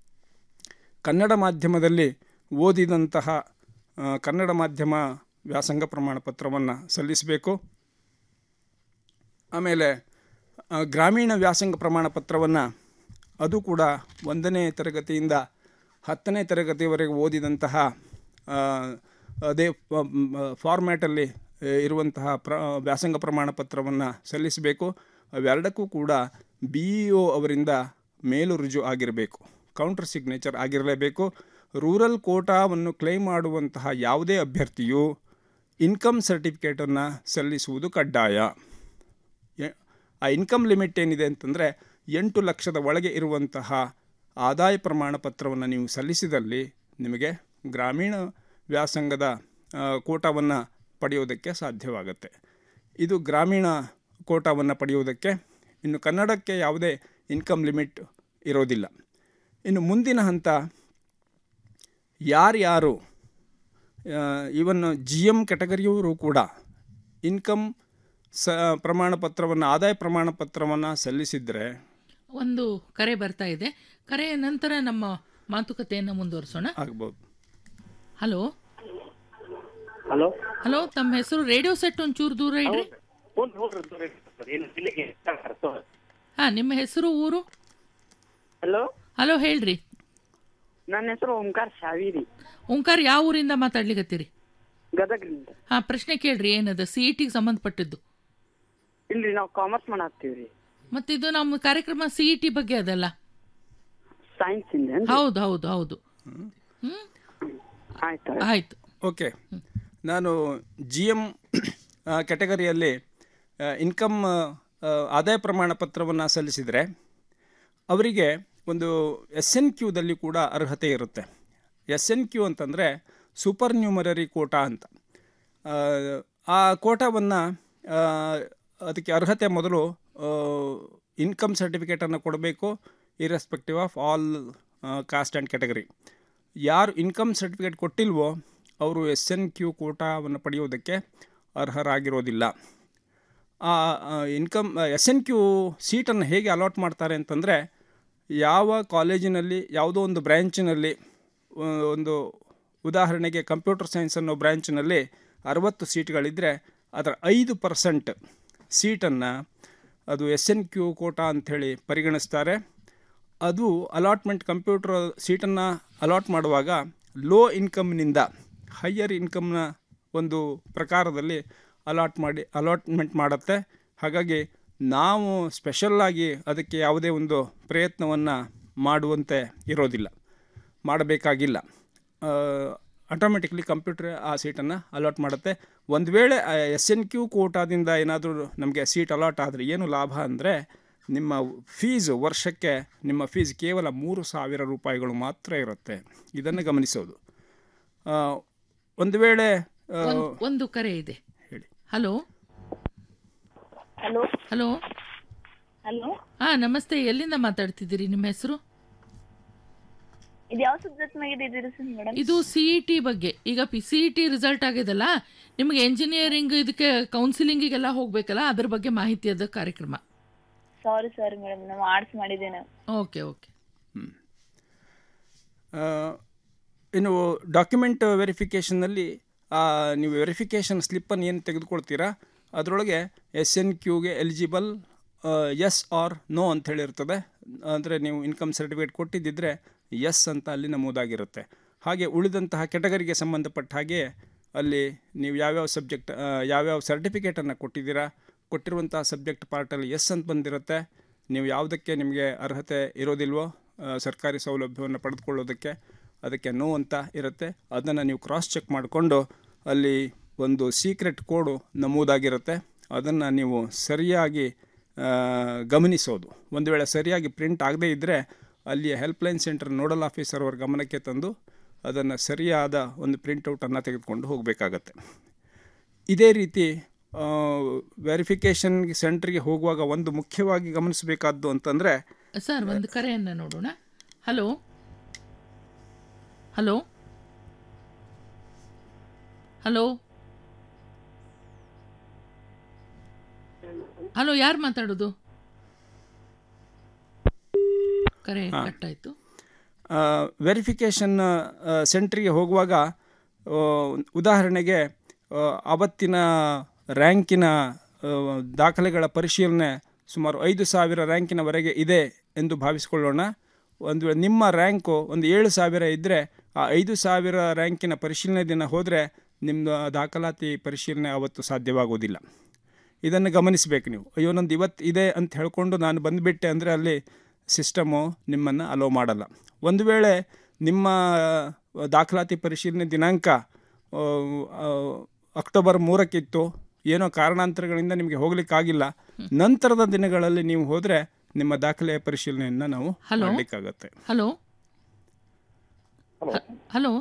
ಕನ್ನಡ ಮಾಧ್ಯಮದಲ್ಲಿ ಓದಿದಂತಹ ಆ, ಕನ್ನಡ ಮಾಧ್ಯಮ ವ್ಯಾಸಂಗ ಪ್ರಮಾಣ ಪತ್ರವನ್ನು ಸಲ್ಲಿಸಬೇಕು ಆಮೇಲೆ ಆ, ಗ್ರಾಮೀಣ ವ್ಯಾಸಂಗ ಪ್ರಮಾಣ ಪತ್ರವನ್ನು ಅದು ಕೂಡ ಒಂದನೇ ತರಗತಿಯಿಂದ ಹತ್ತನೇ ತರಗತಿಯವರೆಗೆ ಓದಿದಂತಹ ಆ, ಅದೇ ಫಾರ್ಮ್ಯಾಟಲ್ಲಿ ಇರುವಂತಹ ಪ್ರ ವ್ಯಾಸಂಗ ಪ್ರಮಾಣ ಪತ್ರವನ್ನು ಸಲ್ಲಿಸಬೇಕು ಅವೆರಡಕ್ಕೂ ಕೂಡ ಬಿ ಇ ಒ ಅವರಿಂದ ಮೇಲು ರುಜು ಆಗಿರಬೇಕು ಕೌಂಟರ್ ಸಿಗ್ನೇಚರ್ ಆಗಿರಲೇಬೇಕು ರೂರಲ್ ಕೋಟಾವನ್ನು ಕ್ಲೈಮ್ ಮಾಡುವಂತಹ ಯಾವುದೇ ಅಭ್ಯರ್ಥಿಯು ಇನ್ಕಮ್ ಸರ್ಟಿಫಿಕೇಟನ್ನು ಸಲ್ಲಿಸುವುದು ಕಡ್ಡಾಯ ಎ- ಆ ಇನ್ಕಮ್ ಲಿಮಿಟ್ ಏನಿದೆ ಅಂತಂದರೆ ಎಂಟು ಲಕ್ಷದ ಒಳಗೆ ಇರುವಂತಹ ಆದಾಯ ಪ್ರಮಾಣ ಪತ್ರವನ್ನು ನೀವು ಸಲ್ಲಿಸಿದಲ್ಲಿ ನಿಮಗೆ ಗ್ರಾಮೀಣ ವ್ಯಾಸಂಗದ ಕೋಟಾವನ್ನು ಪಡೆಯೋದಕ್ಕೆ ಸಾಧ್ಯವಾಗುತ್ತೆ ಇದು ಗ್ರಾಮೀಣ ಕೋಟಾವನ್ನು ಪಡೆಯುವುದಕ್ಕೆ ಇನ್ನು ಕನ್ನಡಕ್ಕೆ ಯಾವುದೇ ಇನ್ಕಮ್ ಲಿಮಿಟ್ ಇರೋದಿಲ್ಲ ಇನ್ನು ಮುಂದಿನ ಹಂತ ಯಾರ್ಯಾರು ಇವನ್ ಜಿ ಎಮ್ ಕೆಟಗರಿಯವರು ಕೂಡ ಇನ್ಕಮ್ ಸ ಪ್ರಮಾಣ ಪತ್ರವನ್ನು ಆದಾಯ ಪ್ರಮಾಣ ಪತ್ರವನ್ನು ಸಲ್ಲಿಸಿದರೆ ಒಂದು ಕರೆ ಬರ್ತಾ ಇದೆ ಕರೆಯ ನಂತರ ನಮ್ಮ ಮಾತುಕತೆಯನ್ನು ಮುಂದುವರಿಸೋಣ ಆಗ್ಬೋದು ಹಲೋ ಹಲೋ ಹಲೋ ತಮ್ಮ ಹೆಸರು ರೇಡಿಯೋ ಸೆಟ್ ಒಂಚೂರು ದೂರ ಇಡ್ರಿ ಫೋನ್ ನೋಡ್ರಿ ದೂರ ಇಟ್ಬಿಡ್ರಿ. ಏನು ಇಲ್ಲಿಗೆ ತಗೊಳ್ರಿ. ಹಾ ನಿಮ್ಮ ಹೆಸರು ಊರು ಹಲೋ ಹಲೋ ಹೇಳ್ರಿ ನನ್ನ ಹೆಸರು ಓಂಕಾರ್ ಶಾವಿರಿ ಓಂಕಾರ್ ಯಾವ ಊರಿಂದ ಮಾತಾಡ್ಲಿಕತ್ತೀರಿ ಗದಗ್ರಿಂದ ಹಾ ಪ್ರಶ್ನೆ ಕೇಳ್ರಿ ಏನದ ಸಿ ಇ ಟಿಗೆ ಸಂಬಂಧಪಟ್ಟಿದ್ದು ಇಲ್ರಿ ನಾವು ಕಾಮರ್ಸ್ ಮಾಡಾಕ್ತೀವ್ರಿ ಮತ್ತೆ ಇದು ನಮ್ಮ ಕಾರ್ಯಕ್ರಮ ಸಿ ಇ ಟಿ ಬಗ್ಗೆ ಅದಲ್ಲ ಸೈನ್ಸ್ ಇಂದ ಹೌದು ಹೌದು ಹೌದು ಆಯ್ತು ಆಯ್ತು ಓಕೆ ನಾನು ಜಿ ಎಮ್ ಕ್ಯಾಟಗರಿಯಲ್ಲಿ ಇನ್ಕಮ್ ಆದಾಯ ಪ್ರಮಾಣ ಪತ್ರವನ್ನು ಸಲ್ಲಿಸಿದರೆ ಅವರಿಗೆ ಒಂದು ಎಸ್ ಎನ್ ಕ್ಯೂದಲ್ಲಿ ಕೂಡ ಅರ್ಹತೆ ಇರುತ್ತೆ ಎಸ್ ಎನ್ ಕ್ಯೂ ಅಂತಂದರೆ ಸೂಪರ್ ನ್ಯೂಮರರಿ ಕೋಟಾ ಅಂತ ಆ, ಆ ಕೋಟಾವನ್ನು ಅದಕ್ಕೆ ಅರ್ಹತೆ ಮೊದಲು ಇನ್ಕಮ್ ಸರ್ಟಿಫಿಕೇಟನ್ನು ಕೊಡಬೇಕು irrespective of all caste and category ಯಾರು ಇನ್ಕಮ್ ಸರ್ಟಿಫಿಕೇಟ್ ಕೊಟ್ಟಿಲ್ವೋ ಅವರು ಎಸ್ ಎನ್ ಕ್ಯೂ ಕೋಟಾವನ್ನು ಪಡೆಯೋದಕ್ಕೆ ಅರ್ಹರಾಗಿರೋದಿಲ್ಲ ಆ ಇನ್ಕಮ್ ಎಸ್ ಎನ್ ಕ್ಯೂ ಸೀಟನ್ನು ಹೇಗೆ ಅಲಾಟ್ ಮಾಡ್ತಾರೆ ಅಂತಂದರೆ ಯಾವ ಕಾಲೇಜಿನಲ್ಲಿ ಯಾವುದೋ ಒಂದು ಬ್ರ್ಯಾಂಚಿನಲ್ಲಿ ಆ, ಒಂದು ಉದಾಹರಣೆಗೆ ಕಂಪ್ಯೂಟರ್ ಸೈನ್ಸ್ ಅನ್ನೋ ಬ್ರ್ಯಾಂಚಿನಲ್ಲಿ ಅರವತ್ತು ಸೀಟ್ಗಳಿದ್ದರೆ ಅದರ ಐದು ಪರ್ಸೆಂಟ್ ಸೀಟನ್ನು ಅದು ಎಸ್ ಎನ್ ಕ್ಯೂ ಕೋಟಾ ಅಂಥೇಳಿ ಪರಿಗಣಿಸ್ತಾರೆ ಅದು ಅಲಾಟ್ಮೆಂಟ್ ಕಂಪ್ಯೂಟರ್ ಸೀಟನ್ನು ಅಲಾಟ್ ಮಾಡುವಾಗ ಲೋ ಇನ್ಕಮ್ನಿಂದ ಹೈಯರ್ ಇನ್ಕಮ್ನ ಒಂದು ಪ್ರಕಾರದಲ್ಲಿ ಅಲಾಟ್ ಮಾಡಿ ಅಲಾಟ್ಮೆಂಟ್ ಮಾಡುತ್ತೆ ಹಾಗಾಗಿ ನಾವು ಸ್ಪೆಷಲ್ಲಾಗಿ ಅದಕ್ಕೆ ಯಾವುದೇ ಒಂದು ಪ್ರಯತ್ನವನ್ನು ಮಾಡುವಂತೆ ಇರೋದಿಲ್ಲ ಮಾಡಬೇಕಾಗಿಲ್ಲ ಆಟೋಮೆಟಿಕ್ಲಿ ಕಂಪ್ಯೂಟರ್ ಆ ಸೀಟನ್ನು ಅಲಾಟ್ ಮಾಡುತ್ತೆ ಒಂದು ವೇಳೆ ಎಸ್ ಎನ್ ಕ್ಯೂ ಕೋಟಾದಿಂದ ಏನಾದರೂ ನಮಗೆ ಸೀಟ್ ಅಲಾಟ್ ಆದರೆ ಏನು ಲಾಭ ಅಂದರೆ ನಿಮ್ಮ ಫೀಸು ವರ್ಷಕ್ಕೆ ನಿಮ್ಮ ಫೀಸ್ ಕೇವಲ ಮೂರು ಸಾವಿರ ರೂಪಾಯಿಗಳು ಮಾತ್ರ ಇರುತ್ತೆ ಇದನ್ನು ಗಮನಿಸೋದು ಆ, ಒಂದು ವೇಳೆ ಆ, ಒಂದ್- ಒಂದು ಕರೆ ಇದೆ ಹಲೋ ಹಲೋ ಹಲೋ ಹಲೋ ಹಾ ನಮಸ್ತೆ ಎಲ್ಲಿಂದ ಮಾತಾಡ್ತಿದ್ದೀರಿ ನಿಮ್ಮ ಹೆಸರು ಇದು ಯಾವ ಸಬ್ಜೆಕ್ಟ್ ಮ್ಯಾಗಿದೆ ಇದ್ದೀರಿ ಸರ್ ಮೇಡಮ್ ಇದು ಸಿ ಇ ಟಿ ಬಗ್ಗೆ ಈಗ P C E T result ಆಗಿದೆಲ್ಲ ನಿಮಗೆ ಎಂಜಿನಿಯರಿಂಗ್ ಇದಕ್ಕೆ ಕೌನ್ಸಿಲಿಂಗಿಗೆಲ್ಲ ಹೋಗ್ಬೇಕಲ್ಲ ಅದ್ರ ಬಗ್ಗೆ ಮಾಹಿತಿ ಅದ ಕಾರ್ಯಕ್ರಮ ಸಾರಿ ಸಾರಿ ಮೇಡಮ್ ನಾವು ಆರ್ಟ್ಸ್ ಮಾಡಿದ್ದೇನೆ ಓಕೆ ಓಕೆ ಆ, ಇನ್ನು ಡಾಕ್ಯುಮೆಂಟ್ ವೆರಿಫಿಕೇಷನ್ನಲ್ಲಿ ನೀವು ವೆರಿಫಿಕೇಷನ್ ಸ್ಲಿಪ್ಪನ್ನು ಏನು ತೆಗೆದುಕೊಳ್ತೀರಾ ಅದರೊಳಗೆ ಎಸ್ ಎನ್ ಕ್ಯೂಗೆ ಎಲಿಜಿಬಲ್ ಎಸ್ ಆರ್ ನೋ ಅಂತ ಹೇಳಿರ್ತದೆ ಅಂದರೆ ನೀವು ಇನ್ಕಮ್ ಸರ್ಟಿಫಿಕೇಟ್ ಕೊಟ್ಟಿದ್ದಿದ್ರೆ ಎಸ್ ಅಂತ ಅಲ್ಲಿ ನಮೂದಾಗಿರುತ್ತೆ ಹಾಗೆ ಉಳಿದಂತಹ ಕೆಟಗರಿಗೆ ಸಂಬಂಧಪಟ್ಟ ಹಾಗೆ ಅಲ್ಲಿ ನೀವು ಯಾವ್ಯಾವ ಸಬ್ಜೆಕ್ಟ್ ಯಾವ್ಯಾವ ಸರ್ಟಿಫಿಕೇಟನ್ನು ಕೊಟ್ಟಿದ್ದೀರಾ ಕೊಟ್ಟಿರುವಂತಹ ಸಬ್ಜೆಕ್ಟ್ ಪಾರ್ಟಲ್ಲಿ ಎಸ್ ಅಂತ ಬಂದಿರುತ್ತೆ ನೀವು ಯಾವುದಕ್ಕೆ ನಿಮಗೆ ಅರ್ಹತೆ ಇರೋದಿಲ್ವೋ ಆ, ಸರ್ಕಾರಿ ಸೌಲಭ್ಯವನ್ನು ಪಡೆದುಕೊಳ್ಳೋದಕ್ಕೆ ಅದಕ್ಕೆ ನೋ ಅಂತ ಇರುತ್ತೆ ಅದನ್ನು ನೀವು ಕ್ರಾಸ್ ಚೆಕ್ ಮಾಡಿಕೊಂಡು ಅಲ್ಲಿ ಒಂದು ಸೀಕ್ರೆಟ್ ಕೋಡು ನಮೂದಾಗಿರುತ್ತೆ ಅದನ್ನು ನೀವು ಸರಿಯಾಗಿ ಆ, ಗಮನಿಸೋದು ಒಂದು ವೇಳೆ ಸರಿಯಾಗಿ ಪ್ರಿಂಟ್ ಆಗದೇ ಇದ್ದರೆ ಅಲ್ಲಿಯ ಹೆಲ್ಪ್ಲೈನ್ ಸೆಂಟರ್ ನೋಡಲ್ ಆಫೀಸರ್ ಅವರ ಗಮನಕ್ಕೆ ತಂದು ಅದನ್ನು ಸರಿಯಾದ ಒಂದು ಪ್ರಿಂಟೌಟನ್ನು ತೆಗೆದುಕೊಂಡು ಹೋಗಬೇಕಾಗತ್ತೆ ಇದೇ ರೀತಿ ವೆರಿಫಿಕೇಷನ್ ಸೆಂಟ್ರಿಗೆ ಹೋಗುವಾಗ ಒಂದು ಮುಖ್ಯವಾಗಿ ಗಮನಿಸಬೇಕಾದ್ದು ಅಂತಂದರೆ ಸರ್ ಒಂದು ಕರೆಯನ್ನ ನೋಡೋಣ ಹಲೋ ಹಲೋ ಹಲೋ ಹಲೋ ಯಾರು ಮಾತಾಡೋದು ಕರೆ ಹಾ. ಕಟ್ಟಾಯ್ತು ವೆರಿಫಿಕೇಷನ್ ಸೆಂಟ್ರಿಗೆ ಹೋಗುವಾಗ ಆ, ಉದಾಹರಣೆಗೆ ಆ, ಅವತ್ತಿನ ರ್ಯಾಂಕಿನ ಆ, ದಾಖಲೆಗಳ ಪರಿಶೀಲನೆ ಸುಮಾರು ಐದು ಸಾವಿರ ರ್ಯಾಂಕಿನವರೆಗೆ ಇದೆ ಎಂದು ಭಾವಿಸಿಕೊಳ್ಳೋಣ ಒಂದು ವೇಳೆ ನಿಮ್ಮ ರ್ಯಾಂಕು ಒಂದು ಏಳು ಸಾವಿರ ಇದ್ದರೆ ಆ ಐದು ಸಾವಿರ ರ್ಯಾಂಕಿನ ಪರಿಶೀಲನೆ ದಿನ ಹೋದರೆ ನಿಮ್ಮ ದಾಖಲಾತಿ ಪರಿಶೀಲನೆ ಅವತ್ತು ಸಾಧ್ಯವಾಗುವುದಿಲ್ಲ ಇದನ್ನು ಗಮನಿಸಬೇಕು ನೀವು ಅಯ್ಯೋ ನಂದು ಇವತ್ತು ಇದೆ ಅಂತ ಹೇಳ್ಕೊಂಡು ನಾನು ಬಂದುಬಿಟ್ಟೆ ಅಂದರೆ ಅಲ್ಲಿ ಸಿಸ್ಟಮು ನಿಮ್ಮನ್ನು ಅಲೋ ಮಾಡಲ್ಲ ಒಂದು ವೇಳೆ ನಿಮ್ಮ ದಾಖಲಾತಿ ಪರಿಶೀಲನೆ ದಿನಾಂಕ ಆ, ಆ, ಅಕ್ಟೋಬರ್ ಮೂರಕ್ಕಿತ್ತು ಏನೋ ಕಾರಣಾಂತರಗಳಿಂದ ನಿಮಗೆ ಹೋಗ್ಲಿಕ್ಕಾಗಿಲ್ಲ ನಂತರದ ದಿನಗಳಲ್ಲಿ ನೀವು ಹೋದರೆ ನಿಮ್ಮ ದಾಖಲೆಯ ಪರಿಶೀಲನೆಯನ್ನು ನಾವು ಹಲೋ? ಮಾಡಲಿಕ್ಕಾಗತ್ತೆ ಹಲೋ ಹಲೋ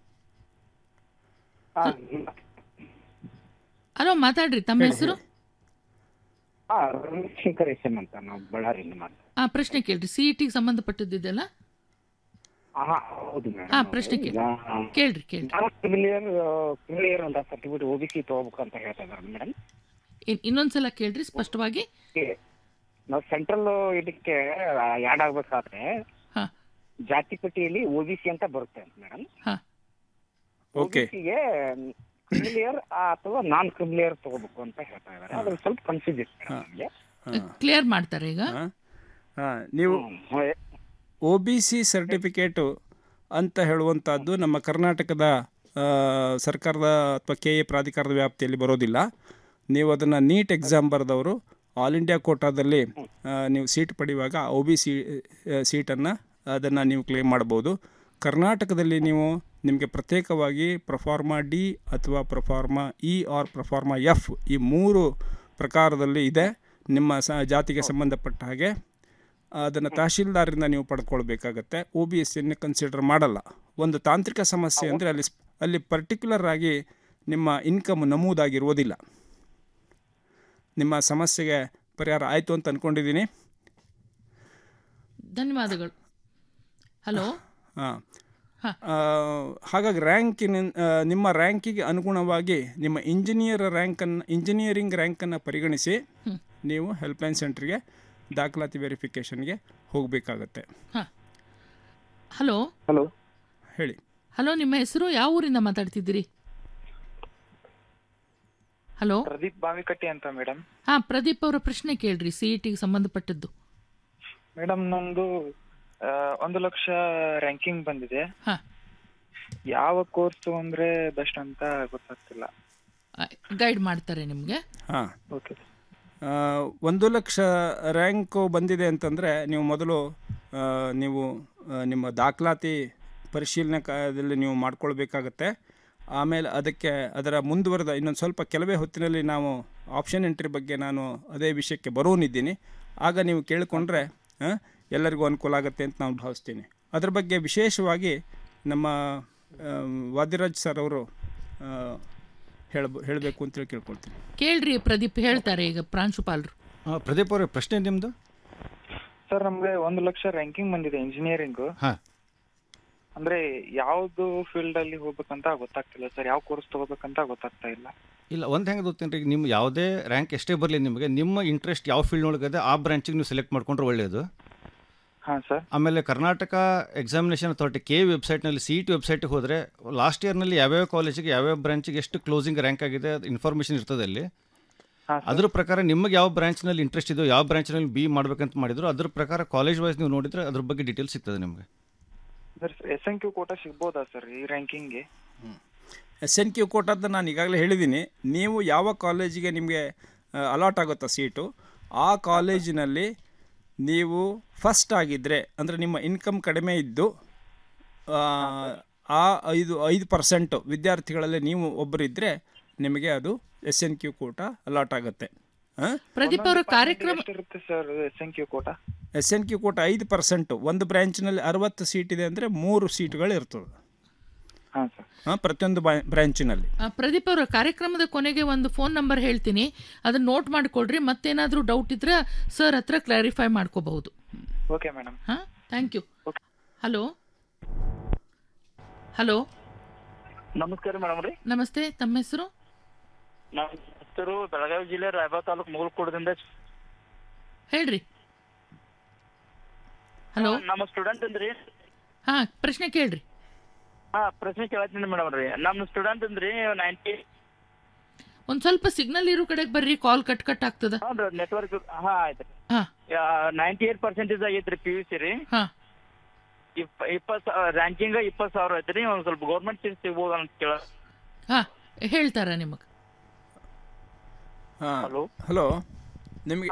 ಹಲೋ ಮಾತಾಡ್ರಿ ತಮ್ಮ ಹೆಸರು ಹಾ ರವಿಶಂಕರ್ ಎಸ್ ಎಂ ಅಂತ ನಾವು ಬಳ್ಳಾರಿಯಿಂದ ಮಾತಾಡ್ತೀವಿ ಆ ಪ್ರಶ್ನೆ ಕೇಳ್ರಿ ಸಿ ಇ ಟಿಗೆ ಸಂಬಂಧಪಟ್ಟದ್ದಿದೆಲ್ಲ ಹಾ ಹೌದು ಮೇಡಮ್ ಹಾ ಪ್ರಶ್ನೆ ಕೇಳಿ ಕೇಳ್ರಿ ಕೇಳ್ರಿ ನಾನು ಕ್ರಿಮಿಲಿಯರ್ ಕ್ರಿಮಿಲಿಯರ್ ಅಂತ ಸರ್ಟಿಫಿಕೇಟ್ ಒ ಬಿ ಸಿ ತಗೋಬೇಕು ಅಂತ ಹೇಳ್ತಾ ಇದ್ದಾರೆ ಮೇಡಮ್ ಇನ್- ಇನ್ನೊಂದ್ಸಲ ಕೇಳ್ರಿ ಸ್ಪಷ್ಟವಾಗಿ ನಾವು ಸೆಂಟ್ರಲ್ ಇದಕ್ಕೆ ಯಾಡ್ ಆಗ್ಬೇಕಾದ್ರೆ ಹಾ. ಜಾತಿ ಪಟ್ಟಿಯಲ್ಲಿ ಒ ಬಿ ಸಿ ಅಂತ ಬರುತ್ತೆ ಮೇಡಮ್ ಹಾ. ಓಕೆ ಗೆ ಕ್ರಿಮಿಲಿಯರ್ ಅಥವಾ ನಾನ್ ಕ್ರಿಮಿಲಿಯರ್ ತಗೋಬೇಕು ಅಂತ ಹೇಳ್ತಾ ಇದ್ದಾರೆ ಅದ್ರ ಸ್ವಲ್ಪ ಕನ್ಫ್ಯೂಸ್ ಇದೆ ಮೇಡಮ್ ನಮಗೆ ಕ್ಲಿಯರ್ ಮಾಡ್ತಾರೆ ಈಗ ಹಾಂ ನೀವು ಒ ಬಿ ಸಿ ಸರ್ಟಿಫಿಕೇಟು ಅಂತ ಹೇಳುವಂಥದ್ದು ನಮ್ಮ ಕರ್ನಾಟಕದ ಆ, ಸರ್ಕಾರದ ಅಥವಾ ಕೆ ಎ ಪ್ರಾಧಿಕಾರದ ವ್ಯಾಪ್ತಿಯಲ್ಲಿ ಬರೋದಿಲ್ಲ ನೀವು ಅದನ್ನು ನೀಟ್ ಎಕ್ಸಾಮ್ ಬರೆದವರು ಆಲ್ ಇಂಡಿಯಾ ಕೋಟಾದಲ್ಲಿ ಆ, ನೀವು ಸೀಟ್ ಪಡೆಯುವಾಗ ಒ ಬಿ ಸಿ ಸೀಟನ್ನು ಅದನ್ನು ನೀವು ಕ್ಲೇಮ್ ಮಾಡ್ಬೋದು ಕರ್ನಾಟಕದಲ್ಲಿ ನೀವು ನಿಮಗೆ ಪ್ರತ್ಯೇಕವಾಗಿ ಪ್ರಫಾರ್ಮಾ ಡಿ ಅಥವಾ proforma E or proforma F ಈ ಮೂರು ಪ್ರಕಾರದಲ್ಲಿ ಇದೆ ನಿಮ್ಮ ಸ ಜಾತಿಗೆ ಸಂಬಂಧಪಟ್ಟ ಹಾಗೆ ಅದನ್ನು ತಹಶೀಲ್ದಾರಿಂದ ನೀವು ಪಡ್ಕೊಳ್ಬೇಕಾಗತ್ತೆ ಒ ಬಿ ಎಸ್ ಸಿಯನ್ನು ಕನ್ಸಿಡರ್ ಮಾಡಲ್ಲ ಒಂದು ತಾಂತ್ರಿಕ ಸಮಸ್ಯೆ ಅಂದರೆ ಅಲ್ಲಿ ಸ್ಪ್- ಅಲ್ಲಿ ಪರ್ಟಿಕ್ಯುಲರ್ ಆಗಿ ನಿಮ್ಮ ಇನ್ಕಮ್ ನಮೂದಾಗಿರುವುದಿಲ್ಲ ನಿಮ್ಮ ಸಮಸ್ಯೆಗೆ ಪರಿಹಾರ ಆಯಿತು ಅಂತ ಅಂದ್ಕೊಂಡಿದ್ದೀನಿ ಧನ್ಯವಾದಗಳು ಹಲೋ ಹಾಂ ಹಾಗಾಗಿ ರ್ಯಾಂಕಿನ ಆ, ನಿಮ್ಮ ರ್ಯಾಂಕಿಗೆ ಅನುಗುಣವಾಗಿ ನಿಮ್ಮ ಇಂಜಿನಿಯರ್ ರ್ಯಾಂಕನ್ನು ಇಂಜಿನಿಯರಿಂಗ್ ರ್ಯಾಂಕನ್ನು ಪರಿಗಣಿಸಿ ನೀವು ಹೆಲ್ಪ್ಲೈನ್ ಸೆಂಟ್ರಿಗೆ ದಾಖಲಾತಿ ವೆರಿಫಿಕೇಷನ್ಗೆ ಹೋಗಬೇಕಾಗತ್ತೆ ಹಲೋ ಹಲೋ ಹೇಳಿ ಹಲೋ ನಿಮ್ಮ ಹೆಸರು ಯಾವ ಊರಿಂದ ಮಾತಾಡ್ತಿದ್ದೀರಿ ಹಲೋ ಪ್ರದೀಪ್ ಬಾವಿಕಟ್ಟಿ ಅಂತ ಮೇಡಮ್ ಹಾ ಪ್ರದೀಪ್ ಅವರ ಪ್ರಶ್ನೆ ಕೇಳ್ರಿ ಸಿ ಟಿಗೆ ಸಂಬಂಧಪಟ್ಟದ್ದು ಮೇಡಮ್ ನಮ್ದು ಆ, ಒಂದು ಲಕ್ಷ ರ್ಯಾಂಕಿಂಗ್ ಬಂದಿದೆ ಹಾ. ಯಾವ ಕೋರ್ಸ್ ತಗೊಂಡ್ರೆ ಬೆಸ್ಟ್ ಅಂತ ಗೊತ್ತಾಗ್ತಿಲ್ಲ ಗೈಡ್ ಮಾಡ್ತಾರೆ ನಿಮಗೆ ಹಾಂ ಓಕೆ ಆ, ಒಂದು ಲಕ್ಷ ರ್ಯಾಂಕು ಬಂದಿದೆ ಅಂತಂದರೆ ನೀವು ಮೊದಲು ಆ, ನೀವು ಆ, ನಿಮ್ಮ ದಾಖಲಾತಿ ಪರಿಶೀಲನೆ ಕಾಲದಲ್ಲಿ ನೀವು ಮಾಡ್ಕೊಳ್ಬೇಕಾಗತ್ತೆ ಆಮೇಲೆ ಅದಕ್ಕೆ ಅದರ ಮುಂದುವರೆದ ಇನ್ನೊಂದು ಸ್ವಲ್ಪ ಕೆಲವೇ ಹೊತ್ತಿನಲ್ಲಿ ನಾವು ಆಪ್ಷನ್ ಎಂಟ್ರಿ ಬಗ್ಗೆ ನಾನು ಅದೇ ವಿಷಯಕ್ಕೆ ಬರೋನಿದ್ದೀನಿ ಆಗ ನೀವು ಕೇಳಿಕೊಂಡ್ರೆ ಆ, ಎಲ್ಲರಿಗೂ ಅನುಕೂಲ ಆಗುತ್ತೆ ಅಂತ ನಾನು ಭಾವಿಸ್ತೀನಿ ಅದ್ರ ಬಗ್ಗೆ ವಿಶೇಷವಾಗಿ ನಮ್ಮ ಆ, ವಾದಿರಾಜ್ ಸರ್ ಅವರು ಹೇಳ ಹೇಳಬೇಕು ಅಂತೇಳಿ ಕೇಳ್ಕೊಳ್ತೀನಿ ಕೇಳ್ರಿ ಪ್ರದೀಪ್ ಹೇಳ್ತಾರೆ ಈಗ ಪ್ರಾಂಶುಪಾಲರು ಪ್ರದೀಪ್ ಅವರೇ ಪ್ರಶ್ನೆ ನಿಮ್ಮದು ಸರ್ ನಮ್ಗೆ ಒಂದು ಲಕ್ಷ ರ್ಯಾಂಕಿಂಗ್ ಬಂದಿದೆ ಇಂಜಿನಿಯರಿಂಗ್ ಹಾಂ ಅಂದ್ರೆ ಯಾವ್ದು ಫೀಲ್ಡ್ ಅಲ್ಲಿ ಹೋಗ್ಬೇಕಂತ ಗೊತ್ತಾಗ್ತಿಲ್ಲ ಸರ್ ಯಾವ ಕೋರ್ಸ್ ತಗೋಬೇಕಂತ ಗೊತ್ತಾಗ್ತಾ ಇಲ್ಲ ಇಲ್ಲ ಒಂದು ಹೆಂಗೆ ಗೊತ್ತೇನು ರೀ ನಿಮ್ಮ ಯಾವುದೇ ರ್ಯಾಂಕ್ ಎಷ್ಟೇ ಬರಲಿ ನಿಮಗೆ ನಿಮ್ಮ ಇಂಟ್ರೆಸ್ಟ್ ಯಾವ ಫೀಲ್ಡ್ ಒಳಗದೆ ಆ ಬ್ರಾಂಚಿಗೆ ನೀವು ಸೆಲೆಕ್ಟ್ ಮಾಡ್ಕೊಂಡ್ರೆ ಒಳ್ಳೆಯದು ಹಾಂ ಸರ್ ಆಮೇಲೆ ಕರ್ನಾಟಕ ಎಕ್ಸಾಮಿನೇಷನ್ ಅಥಾರಿಟಿ ಕೆ ವೆಬ್ಸೈಟ್ನಲ್ಲಿ ಸಿ ಟಿ ವೆಬ್ಸೈಟಿಗೆ ಹೋದರೆ ಲಾಸ್ಟ್ ಇಯರ್ನಲ್ಲಿ ಯಾವ್ಯಾವ ಕಾಲೇಜಿಗೆ ಯಾವ್ಯಾವ ಬ್ರಾಂಚಿಗೆ ಎಷ್ಟು ಕ್ಲೋಸಿಂಗ್ ರ್ಯಾಂಕ್ ಆಗಿದೆ ಅದು ಇನ್ಫಾರ್ಮೇಷನ್ ಇರ್ತದೆ ಅಲ್ಲಿ ಅದ್ರ ಪ್ರಕಾರ ನಿಮಗೆ ಯಾವ ಬ್ರಾಂಚ್ನಲ್ಲಿ ಇಂಟ್ರೆಸ್ಟ್ ಇದೆಯೋ ಯಾವ ಬ್ರಾಂಚ್ನಲ್ಲಿ ಬಿ ಮಾಡ್ಬೇಕಂತ ಮಾಡಿದ್ರು ಅದ್ರ ಪ್ರಕಾರ ಕಾಲೇಜ್ ವೈಸ್ ನೀವು ನೋಡಿದ್ರೆ ಅದ್ರ ಬಗ್ಗೆ ಡೀಟೇಲ್ಸ್ ಸಿಗ್ತದೆ ನಿಮಗೆ sir S N Q quota ಸಿಗ್ಬೋದಾ ಸರ್ ಈ ರ್ಯಾಂಕಿಂಗ್ಗೆ ಎಸ್ ಎನ್ ಕ್ಯೂ ಕೋಟಾದ ನಾನು ಈಗಾಗಲೇ ಹೇಳಿದ್ದೀನಿ ನೀವು ಯಾವ ಕಾಲೇಜಿಗೆ ನಿಮಗೆ ಅಲಾಟ್ ಆಗುತ್ತಾ ಸೀಟು ಆ ಕಾಲೇಜಿನಲ್ಲಿ ನೀವು ಫಸ್ಟ್ ಆಗಿದ್ದರೆ ಅಂದರೆ ನಿಮ್ಮ ಇನ್ಕಮ್ ಕಡಿಮೆ ಇದ್ದು ಆ, ಆ ಐದು ಐದು ಪರ್ಸೆಂಟು ವಿದ್ಯಾರ್ಥಿಗಳಲ್ಲಿ ನೀವು ಒಬ್ಬರಿದ್ದರೆ ನಿಮಗೆ ಅದು S N Q quota allot ಆಗುತ್ತೆ ಪ್ರದೀಪ್ ಅವರ ಕಾರ್ಯಕ್ರಮ ಇರುತ್ತೆ sir S N Q quota S N Q quota ಐದು ಪರ್ಸೆಂಟು ಒಂದು ಬ್ರ್ಯಾಂಚ್ನಲ್ಲಿ ಅರವತ್ತು ಸೀಟ್ ಇದೆ ಅಂದರೆ ಮೂರು ಸೀಟ್ಗಳು ಇರ್ತದೆ ಹಾಂ ಸರ್ ಹಾಂ ಪ್ರತಿಯೊಂದು ಬ್ರ್ಯಾಂಚಿನಲ್ಲಿ ಆ, ಪ್ರದೀಪ್ ಅವರ ಕಾರ್ಯಕ್ರಮದ ಕೊನೆಗೆ ಒಂದು ಫೋನ್ ನಂಬರ್ ಹೇಳ್ತೀನಿ ಅದನ್ನ ನೋಟ್ ಮಾಡ್ಕೊಳ್ರಿ ಮತ್ತೇನಾದರೂ ಡೌಟ್ ಇದ್ರೆ ಸರ್ ಹತ್ರ ಕ್ಲಾರಿಫೈ ಮಾಡ್ಕೋಬಹುದು ಓಕೆ ಮೇಡಮ್ ಹಾಂ ಥ್ಯಾಂಕ್ ಯು ಹಲೋ ಹಲೋ ನಮಸ್ಕಾರ ಮೇಡಮ್ ರೀ ನಮಸ್ತೆ ತಮ್ಮ ಹೆಸರು ನಮ್ಮ ಹೆಸರು ಬೆಳಗಾವಿ ಜಿಲ್ಲೆ ರಾಯಬಾಗ್ ತಾಲೂಕು ಮುಗಲ್ಕೋಟದಿಂದ ಹೇಳ್ರಿ ಹಲೋ ನಮ್ಮ ಸ್ಟೂಡೆಂಟ್ ಅಂದ್ರಿ ಹಾ ಪ್ರಶ್ನೆ ಕೇಳ್ರಿ ಹಾ ಪ್ರಶ್ನೆ ಕೇಳತ್ತೀನಿ ಮೇಡಮ್ ರೀ ನಮ್ಮ ಸ್ಟೂಡೆಂಟ್ ಅಂದ್ರಿ ನೈಂಟಿ ಒಂದ್ ಸ್ವಲ್ಪ ಸಿಗ್ನಲ್ ಇರೋ ಕಡೆಗೆ ಬರ್ರಿ ಕಾಲ್ ಕಟ್ ಕಟ್ ಆಗ್ತದ ನೆಟ್ವರ್ಕ್ ಹಾ ಆಯ್ತು ಹಾ ನೈಂಟಿ ಏಟ್ ಪರ್ಸೆಂಟೇಜ್ ಆಗೈತ್ರಿ ಪಿ ಯು ಸಿ ರೀ ಹಾ ಇಪ್ಪ ಇಪ್ಪತ್ತು ರ್ಯಾಂಕಿಂಗ್ ಇಪ್ಪತ್ತು ಸಾವಿರ ಐತ್ರಿ ಒಂದ್ ಸ್ವಲ್ಪ ಗೌರ್ಮೆಂಟ್ ಸೀಟ್ ಸಿಗ್ಬೋದು ಅಂತ ಕೇಳ ಹಾ ಹೇಳ್ತಾರ ನಿಮಗೆ ಹಾಂ ಹಲೋ ನಿಮಗೆ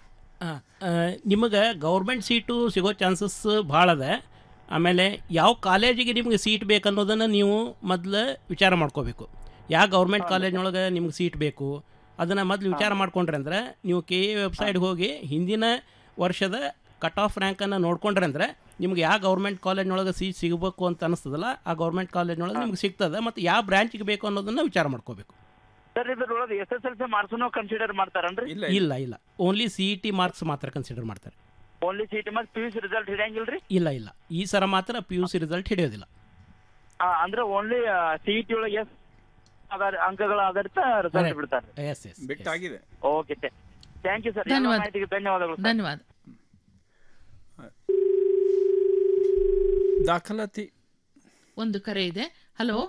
ನಿಮಗೆ ಗೌರ್ಮೆಂಟ್ ಸೀಟು ಸಿಗೋ ಚಾನ್ಸಸ್ ಭಾಳ ಅದ ಆಮೇಲೆ ಯಾವ ಕಾಲೇಜಿಗೆ ನಿಮಗೆ ಸೀಟ್ ಬೇಕನ್ನೋದನ್ನು ನೀವು ಮೊದಲು ವಿಚಾರ ಮಾಡ್ಕೋಬೇಕು ಯಾವ ಗೌರ್ಮೆಂಟ್ ಕಾಲೇಜ್ನೊಳಗೆ ನಿಮ್ಗೆ ಸೀಟ್ ಬೇಕು ಅದನ್ನು ಮೊದಲು ವಿಚಾರ ಮಾಡ್ಕೊಂಡ್ರೆ ಅಂದ್ರೆ ನೀವು ಕೆ ಎ ವೆಬ್ಸೈಟ್ಗೆ ಹೋಗಿ ಹಿಂದಿನ ವರ್ಷದ ಕಟ್ ಆಫ್ ರ್ಯಾಂಕನ್ನು ನೋಡ್ಕೊಂಡ್ರೆ ಅಂದ್ರೆ ನಿಮ್ಗೆ ಯಾವ ಗೌರ್ಮೆಂಟ್ ಕಾಲೇಜ್ನೊಳಗೆ ಸೀಟ್ ಸಿಗಬೇಕು ಅಂತ ಅನಿಸ್ತದಲ್ಲ ಆ ಗೌರ್ಮೆಂಟ್ ಕಾಲೇಜ್ನೊಳಗೆ ನಿಮ್ಗೆ ಸಿಗ್ತದೆ ಮತ್ತು ಯಾವ ಬ್ರಾಂಚಿಗೆ ಬೇಕು ಅನ್ನೋದನ್ನು ವಿಚಾರ ಮಾಡ್ಕೋಬೇಕು ಸರ್ ಇದ್ರೊಳಗೆ ಎಸ್ ಎಸ್ ಎಲ್ ಸಿ ಮಾರ್ಕ್ಸ್ನು ಕನ್ಸಿಡರ್ ಮಾಡ್ತಾರನ್ರಿ ಇಲ್ಲ ಇಲ್ಲ only C E T marks ಮಾತ್ರ ಕನ್ಸಿಡರ್ ಮಾಡ್ತಾರೆ ಓನ್ಲಿ ಸೀಟ್ ಮತ್ತೆ ಪಿ ಯು ಸಿ ರಿಸಲ್ಟ್ ಹಿಡಿಯಂಗಿಲ್ರಿ ಇಲ್ಲ ಇಲ್ಲ ಈ ಸಲ ಮಾತ್ರ ಪಿ ಯು ಸಿ ರಿಸಲ್ಟ್ ಹಿಡಿಯೋದಿಲ್ಲ ಆ, ಅಂದ್ರೆ ಓನ್ಲಿ ಸಿ ಇ ಟಿ ಒಳಗೆ ಎಸ್ ಆಧಾರ ಅಂಕಗಳ ಆಧಾರಿತ ರಿಸಲ್ಟ್ ಬಿಡ್ತಾರೆ ಎಸ್ ಎಸ್ ಬಿಟ್ಟಾಗಿದೆ ಓಕೆ ಥ್ಯಾಂಕ್ ಯು ಸರ್ ಧನ್ಯವಾದ. ಮಾಹಿತಿಗೆ ಧನ್ಯವಾದಗಳು sir. ಧನ್ಯವಾದ ದಾಖಲಾತಿ ಒಂದು ಕರೆ ಇದೆ hello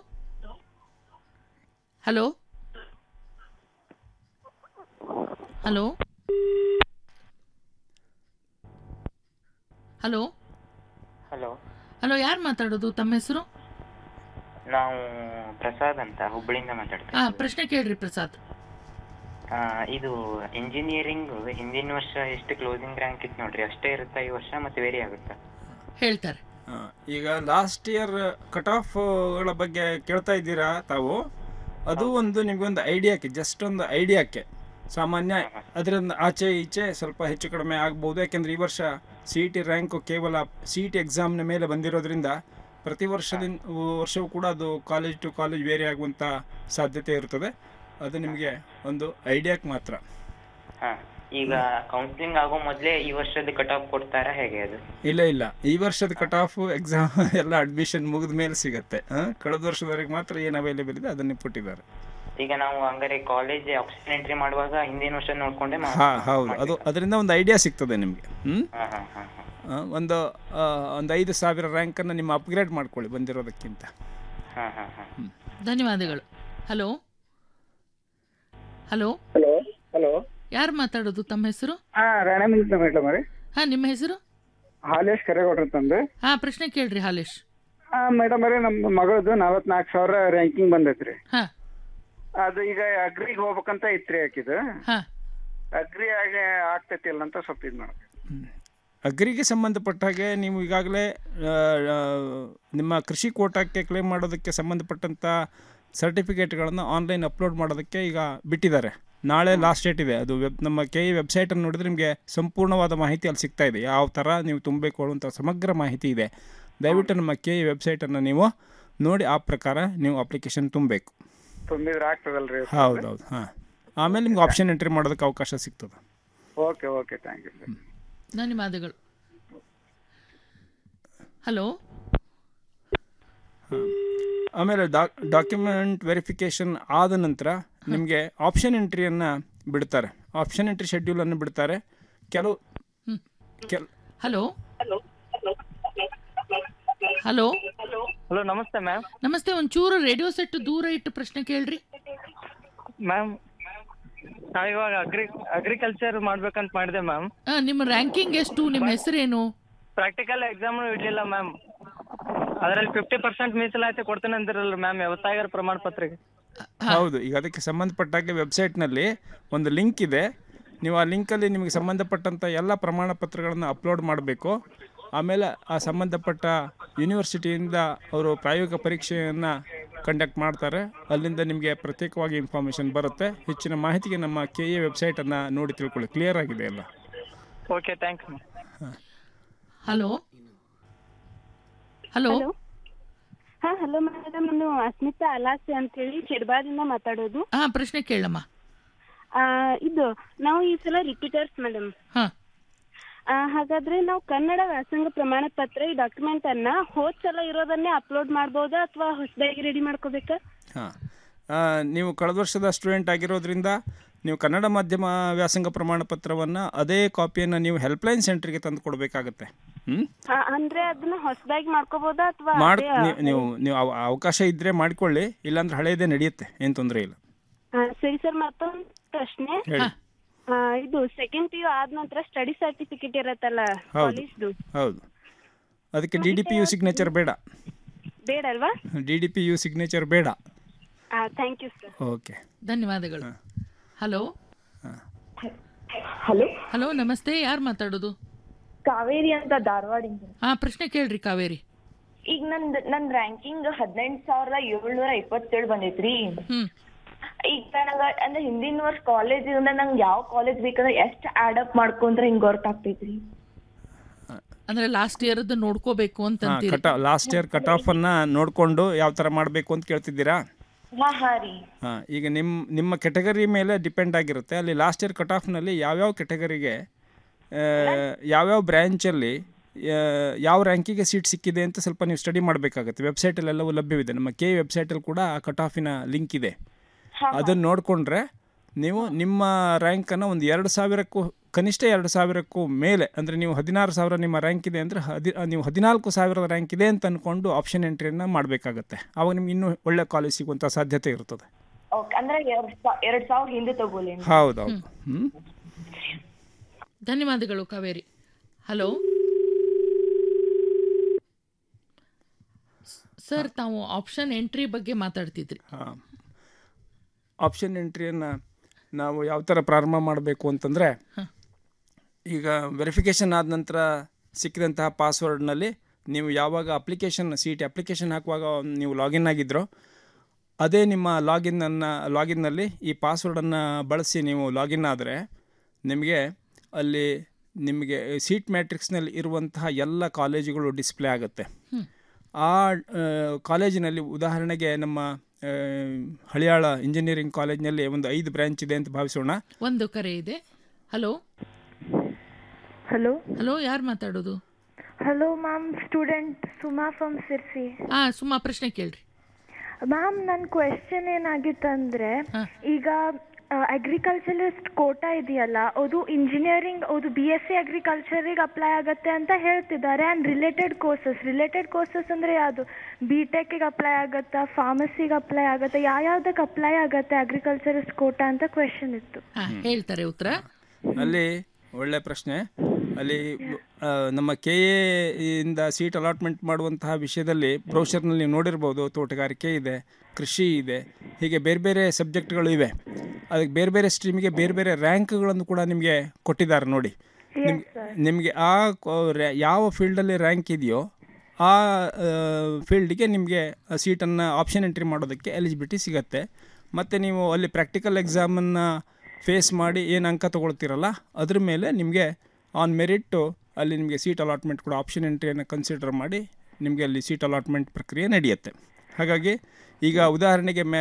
hello hello hello hello hello ಯಾರು ಮಾತಾಡೋದು ತಮ್ಮ ಹೆಸರು ನಾವು ಪ್ರಸಾದ್ ಅಂತ ಹುಬ್ಬಳ್ಳಿಯಿಂದ ಮಾತಾಡ್ತಾ ಹಾ ಪ್ರಶ್ನೆ ಕೇಳ್ರಿ ಪ್ರಸಾದ್ ಆ, ಇದು ಇಂಜಿನಿಯರಿಂಗ್ ಹಿಂದಿನ ವರ್ಷ ಎಷ್ಟು ಕ್ಲೋಸಿಂಗ್ ರ್ಯಾಂಕ್ ಇತ್ತು ನೋಡ್ರಿ ಅಷ್ಟೇ ಇರುತ್ತಾ ಈ ವರ್ಷ ಮತ್ತೆ ವೇರಿ ಆಗುತ್ತಾ ಹೇಳ್ತಾರೆ ಆ, ಈಗ ಲಾಸ್ಟ್ ಇಯರ್ ಕಟ್ ಆಫ್ಗಳ ಬಗ್ಗೆ ಕೇಳ್ತಾ ಇದ್ದೀರಾ ತಾವು ಅದು ಒಂದು ನಿಮಗೊಂದು ಐಡಿಯಾಕ್ಕೆ ಜಸ್ಟ್ ಒಂದು ಐಡಿಯಾಕ್ಕೆ ಸಾಮಾನ್ಯ ಅದರಿಂದ ಆಚೆ ಈಚೆ ಸ್ವಲ್ಪ ಹೆಚ್ಚು ಕಡಿಮೆ ಆಗ್ಬೋದು ಯಾಕೆಂದ್ರೆ ಈ ವರ್ಷ ಸಿ ಇ ಟಿ ರ್ಯಾಂಕು ಕೇವಲ ಸಿ ಇ ಟಿ ಎಕ್ಸಾಮ್ನ ಮೇಲೆ ಬಂದಿರೋದ್ರಿಂದ ಪ್ರತಿ ವರ್ಷದಿಂದ ವರ್ಷವೂ ಕೂಡ ಅದು ಕಾಲೇಜ್ ಟು ಕಾಲೇಜ್ ವೇರಿ ಆಗುವಂಥ ಸಾಧ್ಯತೆ ಇರ್ತದೆ ಅದು ನಿಮಗೆ ಒಂದು ಐಡಿಯಾಕ್ಕೆ ಮಾತ್ರ ಹಾ ಈಗ ಕೌನ್ಸಿಲಿಂಗ್ ಆಗೋ ಮೊದಲೇ ಈ ವರ್ಷದ ಕಟ್ ಆಫ್ ಕೊಡ್ತಾರಾ ಹೇಗೆ ಅದು ಇಲ್ಲ ಇಲ್ಲ ಈ ವರ್ಷದ ಕಟ್ ಆಫ್ ಎಕ್ಸಾಮ್ ಎಲ್ಲ ಅಡ್ಮಿಷನ್ ಮುಗಿದ ಮೇಲೆ ಸಿಗುತ್ತೆ ಆ, ಕಳೆದ ವರ್ಷದವರೆಗೆ ಮಾತ್ರ ಏನು ಅವೈಲೇಬಲ್ ಇದೆ ಅದನ್ನೇ ಕೊಟ್ಟಿದ್ದಾರೆ ಈಗ ನಾವು ಹಂಗಾರೆ ಕಾಲೇಜ್ ಆಪ್ಷನ್ ಎಂಟ್ರಿ ಮಾಡುವಾಗ ಹಿಂದಿನ ವರ್ಷ ನೋಡ್ಕೊಂಡೆ ಮಾ- ಹಾ ಹೌದು ಅದು ಅದರಿಂದ ಒಂದು ಐಡಿಯಾ ಸಿಗ್ತದೆ ನಿಮಗೆ ಹ್ಞೂ ಹಾ ಹಾ ಹಾ ಹಾ ಒಂದು ಆ, ಒಂದು ಐದು ಸಾವಿರ ರ್ಯಾಂಕನ್ನು ನಿಮ್ಮ ಅಪ್ಗ್ರೇಡ್ ಮಾಡ್ಕೊಳ್ಳಿ ಬಂದಿರೋದಕ್ಕಿಂತ ಹಾ ಹಾ ಹಾ ಧನ್ಯವಾದಗಳು ಹಲೋ ಹಲೋ ಹಲೋ ಹಲೋ ಯಾರು ಮಾತಾಡೋದು ತಮ್ಮ ಹೆಸರು ಹಾ ರಾಣಮಿಂದ ಮೇಡಮ್ ರೀ ಹಾ ನಿಮ್ಮ ಹೆಸರು ಹಾಲೇಶ್ ಕರೇಗೌಡ್ರ ಅಂತಂದು ಹಾ ಪ್ರಶ್ನೆ ಕೇಳ್ರಿ ಹಾಲೇಶ್ ಹಾ ಮೇಡಮ್ ರೀ ನಮ್ಮ ಮಗಳದು ನಲವತ್ನಾಲ್ಕು ಸಾವಿರ ರ್ಯಾಂಕಿಂಗ್ ಬಂದೈತ್ರಿ ಹಾ ಅದು ಈಗ ಅಗ್ರಿಗೆ ಹೋಗ್ಬೇಕಂತ ಐತ್ರಿ ಆಕಿದು ಹಾ ಅಗ್ರಿ ಆಗಿ ಆಗ್ತೈತಿ ಇಲ್ಲ ಅಂತ ಸ್ವಲ್ಪ ಇದು ಮಾಡಿ ಅಗ್ರಿಗೆ ಸಂಬಂಧಪಟ್ಟ ಹಾಗೆ ನೀವು ಈಗಾಗಲೇ ಆ, ಆ, ನಿಮ್ಮ ಕೃಷಿ ಕೋಟಾಕ್ಕೆ ಕ್ಲೇಮ್ ಮಾಡೋದಕ್ಕೆ ಸಂಬಂಧಪಟ್ಟಂಥ ಸರ್ಟಿಫಿಕೇಟ್ಗಳನ್ನು ಆನ್ಲೈನ್ ಅಪ್ಲೋಡ್ ಮಾಡೋದಕ್ಕೆ ಈಗ ಬಿಟ್ಟಿದ್ದಾರೆ ನಾಳೆ ಲಾಸ್ಟ್ ಡೇಟ್ ಇದೆ ಅದು ವೆಬ್ ನಮ್ಮ ಕೆ ಇ ವೆಬ್ಸೈಟನ್ನು ನೋಡಿದ್ರೆ ನಿಮಗೆ ಸಂಪೂರ್ಣವಾದ ಮಾಹಿತಿ ಅಲ್ಲಿ ಸಿಗ್ತಾ ಇದೆ ಯಾವ ಥರ ನೀವು ತುಂಬಬೇಕು ಅನ್ನುವಂಥ ಸಮಗ್ರ ಮಾಹಿತಿ ಇದೆ ದಯವಿಟ್ಟು ನಮ್ಮ ಕೆ ಇ ವೆಬ್ಸೈಟನ್ನು ನೀವು ನೋಡಿ ಆ ಪ್ರಕಾರ ನೀವು ಅಪ್ಲಿಕೇಶನ್ ತುಂಬಬೇಕು ತುಂಬಿದ್ರೆ ಆಗ್ತದಲ್ರಿ ಹೌದೌದು ಹಾಂ ಆಮೇಲೆ ನಿಮ್ಗೆ ಆಪ್ಷನ್ ಎಂಟ್ರಿ ಮಾಡೋದಕ್ಕೆ ಅವಕಾಶ ಸಿಗ್ತದೆ okay okay thank you sir ಧನ್ಯವಾದಗಳು ಹಲೋ ಆಮೇಲೆ ಡಾಕ್ಯುಮೆಂಟ್ ವೆರಿಫಿಕೇಷನ್ ಆದ ನಂತರ ನಿಮಗೆ ಆಪ್ಷನ್ ಎಂಟ್ರಿಯನ್ನು ಬಿಡ್ತಾರೆ ಆಪ್ಷನ್ ಎಂಟ್ರಿ ಶೆಡ್ಯೂಲನ್ನು ಬಿಡ್ತಾರೆ ಕೆಲವು ಕೆಲ್ ಹಲೋ ಹಲೋ ಹಲೋ ನಮಸ್ತೆ ಮ್ಯಾಮ್ ನಮಸ್ತೆ ಒಂಚೂರು ರೇಡಿಯೋ ಸೆಟ್ ದೂರ ಇಟ್ಟು ಪ್ರಶ್ನೆ ಕೇಳ್ರಿ ಮ್ಯಾಮ್ ನಾವಿವಾಗ ಅಗ್ರಿ ಅಗ್ರಿಕಲ್ಚರ್ ಮಾಡ್ಬೇಕಂತ ಮಾಡಿದೆ ಮ್ಯಾಮ್ ಆ, ನಿಮ್ಮ ರ್ಯಾಂಕಿಂಗ್ ಎಷ್ಟು ನಿಮ್ಮ ಹೆಸರೇನು ಪ್ರಾಕ್ಟಿಕಲ್ ಎಕ್ಸಾಮ್ ಇಡ್ಲಿಲ್ಲ ಮ್ಯಾಮ್ ಅದರಲ್ಲಿ ಫಿಫ್ಟಿ ಪರ್ಸೆಂಟ್ ಮೀಸಲಾತಿ ಕೊಡ್ತೇನೆ ಅಂದಿರಲ್ಲ ಮ್ಯಾಮ್ ವ್ಯವಸಾಯರ ಪ್ರಮಾಣ ಪತ್ರಿಗೆ ಹೌದು ಈಗ ಅದಕ್ಕೆ ಸಂಬಂಧಪಟ್ಟಾಗೆ ವೆಬ್ಸೈಟ್ನಲ್ಲಿ ಒಂದು ಲಿಂಕ್ ಇದೆ ನೀವು ಆ ಲಿಂಕಲ್ಲಿ ನಿಮಗೆ ಸಂಬಂಧಪಟ್ಟಂಥ ಎಲ್ಲ ಪ್ರಮಾಣ ಪತ್ರಗಳನ್ನು ಅಪ್ಲೋಡ್ ಮಾಡಬೇಕು ಆಮೇಲೆ ಆ ಸಂಬಂಧಪಟ್ಟ ಯೂನಿವರ್ಸಿಟಿಯಿಂದ ಅವರು ಪ್ರಾಯೋಗಿಕ ಪರೀಕ್ಷೆಯನ್ನು ಕಂಡಕ್ಟ್ ಮಾಡ್ತಾರೆ ಅಲ್ಲಿಂದ ನಿಮಗೆ ಪ್ರತ್ಯೇಕವಾಗಿ ಇನ್ಫಾರ್ಮೇಷನ್ ಬರುತ್ತೆ ಹೆಚ್ಚಿನ ಮಾಹಿತಿಗೆ ನಮ್ಮ ಕೆ ಎ ವೆಬ್ಸೈಟನ್ನು ನೋಡಿ ತಿಳ್ಕೊಳ್ಳಿ ಕ್ಲಿಯರ್ ಆಗಿದೆ ಎಲ್ಲ okay thanks ma'am hello hello ಹಾ ಹಲೋ ಮೇಡಮ್ ನಾನು ಅಸ್ಮಿತಾ ಅಲಾಸೆ ಅಂತೇಳಿ ಶಿರ್ಬಾದಿಂದ ಮಾತಾಡೋದು ಹಾ ಪ್ರಶ್ನೆ ಕೇಳಮ್ಮ ಆ, ಇದು ನಾವು ಈ ಸಲ ರಿಪೀಟರ್ಸ್ ಮೇಡಮ್ ಹಾ ಹಾಗಾದ್ರೆ ನಾವು ಕನ್ನಡ ವ್ಯಾಸಂಗ ಪ್ರಮಾಣ ಪತ್ರ ಈ ಡಾಕ್ಯುಮೆಂಟ್ ಅನ್ನ ಹೋದ್ ಸಲ ಇರೋದನ್ನೇ ಅಪ್ಲೋಡ್ ಮಾಡ್ಬೋದಾ ಅಥವಾ ಹೊಸದಾಗಿ ರೆಡಿ ಮಾಡ್ಕೋಬೇಕಾ ಹಾಂ ನೀವು ಕಳೆದ ವರ್ಷದ ಸ್ಟೂಡೆಂಟ್ ಆಗಿರೋದ್ರಿಂದ ನೀವು ಕನ್ನಡ ಮಾಧ್ಯಮ ವ್ಯಾಸಂಗ ಪ್ರಮಾಣ ಪತ್ರವನ್ನು ಅದೇ ಕಾಪಿಯನ್ನು ನೀವು ಹೆಲ್ಪ್ಲೈನ್ ಸೆಂಟ್ರಿಗೆ ತಂದು ಕೊಡಬೇಕಾಗತ್ತೆ ಹ್ಞೂ ಆ, ಅಂದ್ರೆ ಅದನ್ನ ಹೊಸದಾಗಿ ಮಾಡ್ಕೋಬೋದಾ ಅಥವಾ ಮಾಡಿ ಅದೇ, ನೀವು ನೀವು ನೀವು ಅವ- ಅವಕಾಶ ಇದ್ದರೆ ಮಾಡಿಕೊಳ್ಳಿ ಇಲ್ಲಾಂದ್ರೆ ಹಳೇದೇ ನಡೆಯುತ್ತೆ ಏನು ತೊಂದರೆ ಇಲ್ಲ ಆ, ಸರಿ ಸರ್ ಮತ್ತೊಂದು ಪ್ರಶ್ನೆ ಹೇಳಿ ಆ, ಇದು ಸೆಕೆಂಡ್ ಪಿ ಯು ಆದ ನಂತರ ಸ್ಟಡಿ ಸರ್ಟಿಫಿಕೇಟ್ ಇರತ್ತಲ್ಲ ಹೌದು ಕಾಲೇಜ್ದು ಹೌದು ಅದಕ್ಕೆ D D P U signature ಬೇಡ ಬೇಡಲ್ವಾ D D P U signature ಬೇಡ ಥ್ಯಾಂಕ್ ಯು ಸರ್ ಓಕೆ ಧನ್ಯವಾದಗಳು ಹಲೋ ಹಲೋ ಹಲೋ ನಮಸ್ತೆ ಯಾರು ಮಾತಾಡೋದು ಕಾವೇರಿ ಅಂತ ಧಾರವಾಡಿಂದ ಹಾ ಪ್ರಶ್ನೆ ಕೇಳ್ರಿ ಕಾವೇರಿ ಈಗ ನಂದ್ ನನ್ ರ್ಯಾಂಕಿಂಗ್ ಹದಿನೆಂಟು ಸಾವಿರದ ಏಳ್ನೂರ ಇಪ್ಪತ್ತೇಳು ಬಂದೈತ್ರಿ ಈಗ ನನಗ ಅಂದ್ರೆ ಹಿಂದಿನ ವರ್ಷ ಕಾಲೇಜ್ ಇಂದ ನಂಗೆ ಯಾವ ಕಾಲೇಜ್ ಬೇಕಂದ್ರೆ ಎಷ್ಟ್ ಆಡ್ ಅಪ್ ಮಾಡ್ಕೊಂಡ್ರೆ ಹಿಂಗ್ ಗೊತ್ತಾಗ್ತೈತ್ರಿ ಅಂದ್ರೆ ಲಾಸ್ಟ್ ಇಯರ್ದು ನೋಡ್ಕೋಬೇಕು ಅಂತ ಹಾಂ ಅಂತೀರಿ ಕಟ್ ಲಾಸ್ಟ್ ಇಯರ್ ಕಟ್ ಆಫನ್ನು ನೋಡಿಕೊಂಡು ಯಾವ ಥರ ಮಾಡಬೇಕು ಅಂತ ಕೇಳ್ತಿದ್ದೀರಾ ಹಾ ಹಾ ರೀ ಹಾಂ ಈಗ ನಿಮ್ಮ ನಿಮ್ಮ ಕೆಟಗರಿ ಮೇಲೆ ಡಿಪೆಂಡ್ ಆಗಿರುತ್ತೆ ಅಲ್ಲಿ ಲಾಸ್ಟ್ ಇಯರ್ ಕಟ್ ಆಫ್ನಲ್ಲಿ ಯಾವ್ಯಾವ ಕೆಟಗರಿಗೆ ಯಾವ್ಯಾವ ಬ್ರ್ಯಾಂಚಲ್ಲಿ ಯಾವ ರ್ಯಾಂಕಿಗೆ ಸೀಟ್ ಸಿಕ್ಕಿದೆ ಅಂತ ಸ್ವಲ್ಪ ನೀವು ಸ್ಟಡಿ ಮಾಡಬೇಕಾಗುತ್ತೆ ವೆಬ್ಸೈಟಲ್ಲೆಲ್ಲವೂ ಲಭ್ಯವಿದೆ ನಮ್ಮ ಕೆ ವೆಬ್ಸೈಟಲ್ಲಿ ಕೂಡ ಆ ಕಟ್ ಆಫಿನ ಲಿಂಕ್ ಇದೆ ಅದನ್ನು ನೋಡಿಕೊಂಡ್ರೆ ನೀವು ನಿಮ್ಮ ರ್ಯಾಂಕನ್ನು ಒಂದು ಎರಡು ಸಾವಿರಕ್ಕೂ ಕನಿಷ್ಠ ಎರಡು ಸಾವಿರಕ್ಕೂ ಮೇಲೆ ಅಂದರೆ ನೀವು ಹದಿನಾರು ಸಾವಿರ ನಿಮ್ಮ ರ್ಯಾಂಕ್ ಇದೆ ಅಂದರೆ ಹದಿ ನೀವು ಹದಿನಾಲ್ಕು ಸಾವಿರದ ರ್ಯಾಂಕ್ ಇದೆ ಅಂತ ಅಂದ್ಕೊಂಡು ಆಪ್ಷನ್ ಎಂಟ್ರಿಯನ್ನು ಮಾಡಬೇಕಾಗತ್ತೆ ಆವಾಗ ನಿಮ್ಗೆ ಇನ್ನೂ ಒಳ್ಳೆ ಕಾಲೇಜ್ ಸಿಗುವಂಥ ಸಾಧ್ಯತೆ ಇರ್ತದೆ ಓಕೆ ಅಂದ್ರೆ ಎರಡ್ ಸಾ- ಎರಡ್ ಸಾವಿರ ಹಿಂದೆ ತಗೋಲಿ ಹೌದೌದು ಹ್ಞೂ ಧನ್ಯವಾದಗಳು ಕಾವೇರಿ ಹಲೋ ಸರ್ ತಾವು ಆಪ್ಷನ್ ಎಂಟ್ರಿ ಬಗ್ಗೆ ಮಾತಾಡ್ತಿದ್ರಿ ಹಾಂ ಆಪ್ಷನ್ ಎಂಟ್ರಿಯನ್ನು ನಾವು ಯಾವ ಥರ ಪ್ರಾರಂಭ ಮಾಡಬೇಕು ಅಂತಂದರೆ ಈಗ ವೆರಿಫಿಕೇಷನ್ ಆದ ನಂತರ ಸಿಕ್ಕಿದಂತಹ ಪಾಸ್ವರ್ಡ್ನಲ್ಲಿ ನೀವು ಯಾವಾಗ ಅಪ್ಲಿಕೇಶನ್ ಸೀಟ್ ಅಪ್ಲಿಕೇಶನ್ ಹಾಕುವಾಗ ನೀವು ಲಾಗಿನ್ ಆಗಿದ್ರೋ ಅದೇ ನಿಮ್ಮ ಲಾಗಿನ್ನನ್ನು ಲಾಗಿನ್ನಲ್ಲಿ ಈ ಪಾಸ್ವರ್ಡನ್ನು ಬಳಸಿ ನೀವು ಲಾಗಿನ್ ಆದರೆ ನಿಮಗೆ ಅಲ್ಲಿ ನಿಮಗೆ ಸೀಟ್ ಮ್ಯಾಟ್ರಿಕ್ಸ್ನಲ್ಲಿ ಇರುವಂತಹ ಎಲ್ಲ ಕಾಲೇಜುಗಳು ಡಿಸ್ಪ್ಲೇ ಆಗುತ್ತೆ ಹ್ಮ್. ಆ ಆ, ಕಾಲೇಜಿನಲ್ಲಿ ಉದಾಹರಣೆಗೆ ನಮ್ಮ ಆ, ಹಳಿಯಾಳ ಇಂಜಿನಿಯರಿಂಗ್ ಕಾಲೇಜಿನಲ್ಲಿ ಒಂದು ಐದು ಬ್ರಾಂಚ್ ಇದೆ ಅಂತ ಭಾವಿಸೋಣ ಒಂದು ಕರೆ ಇದೆ ಹಲೋ ಹಲೋ ಹಲೋ ಯಾರು ಮಾತಾಡೋದು hello ma'am student Suma from Sirsi ಹಾ ಸುಮ್ಮ ಪ್ರಶ್ನೆ ಕೇಳ್ರಿ ಮ್ಯಾಮ್ ನನ್ನ ಕ್ವೆಶನ್ ಏನಾಗಿತ್ತಂದ್ರೆ ಈಗ ಅಗ್ರಿಕಲ್ಚರಿಸ್ಟ್ ಕೋಟಾ ಇದೆಯಲ್ಲ ಅದು ಇಂಜಿನಿಯರಿಂಗ್ ಅದು ಬಿ ಎಸ್ ಸಿ ಅಗ್ರಿಕಲ್ಚರಿಗೆ ಅಪ್ಲೈ ಆಗುತ್ತೆ ಅಂತ ಹೇಳ್ತಿದ್ದಾರೆ and related courses related courses ಅಂದರೆ ಯಾವುದು ಬಿ ಟೆಕ್ಕಿಗೆ ಅಪ್ಲೈ ಆಗುತ್ತಾ ಫಾರ್ಮಸಿಗೆ ಅಪ್ಲೈ ಆಗುತ್ತಾ ಯಾವ್ಯಾವ್ದಕ್ಕೆ ಅಪ್ಲೈ ಆಗುತ್ತೆ ಅಗ್ರಿಕಲ್ಚರಿಸ್ಟ್ ಕೋಟಾ ಅಂತ ಕ್ವೆಶನ್ ಇತ್ತು ಹಾ ಹೇಳ್ತಾರೆ ಉತ್ತರ ಅಲ್ಲಿ ಒಳ್ಳೆ ಪ್ರಶ್ನೆ ಅಲ್ಲಿ ಆ, ನಮ್ಮ ಕೆ ಇಂದ ಸೀಟ್ ಅಲಾಟ್ಮೆಂಟ್ ಮಾಡುವಂತಹ ವಿಷಯದಲ್ಲಿ ಬ್ರೌಷರ್ನಲ್ಲಿ ನೀವು ನೋಡಿರ್ಬೋದು ತೋಟಗಾರಿಕೆ ಇದೆ ಕೃಷಿ ಇದೆ ಹೀಗೆ ಬೇರೆ ಬೇರೆ ಸಬ್ಜೆಕ್ಟ್ಗಳು ಇವೆ ಅದಕ್ಕೆ ಬೇರೆ ಬೇರೆ ಸ್ಟ್ರೀಮಿಗೆ ಬೇರೆ ಬೇರೆ ರ್ಯಾಂಕ್ಗಳನ್ನು ಕೂಡ ನಿಮಗೆ ಕೊಟ್ಟಿದ್ದಾರೆ ನೋಡಿ ನಿಮ್ ನಿಮಗೆ ಆ ಕೊ- ರ್ಯಾ- ಯಾವ ಫೀಲ್ಡಲ್ಲಿ ರ್ಯಾಂಕ್ ಇದೆಯೋ ಆ ಫೀಲ್ಡಿಗೆ ನಿಮಗೆ ಸೀಟನ್ನು ಆಪ್ಷನ್ ಎಂಟ್ರಿ ಮಾಡೋದಕ್ಕೆ ಎಲಿಜಿಬಿಲಿಟಿ ಸಿಗತ್ತೆ ಮತ್ತು ನೀವು ಅಲ್ಲಿ ಪ್ರಾಕ್ಟಿಕಲ್ ಎಕ್ಸಾಮನ್ನು ಫೇಸ್ ಮಾಡಿ ಏನು ಅಂಕ ತೊಗೊಳ್ತೀರಲ್ಲ ಅದ್ರ ಮೇಲೆ ನಿಮಗೆ ಆನ್ ಮೆರಿಟ್ಟು ಅಲ್ಲಿ ನಿಮಗೆ ಸೀಟ್ ಅಲಾಟ್ಮೆಂಟ್ ಕೂಡ ಆಪ್ಷನ್ ಎಂಟ್ರಿಯನ್ನು ಕನ್ಸಿಡರ್ ಮಾಡಿ ನಿಮಗೆ ಅಲ್ಲಿ ಸೀಟ್ ಅಲಾಟ್ಮೆಂಟ್ ಪ್ರಕ್ರಿಯೆ ನಡೆಯುತ್ತೆ ಹಾಗಾಗಿ ಈಗ ಉದಾಹರಣೆಗೆ ಮೇ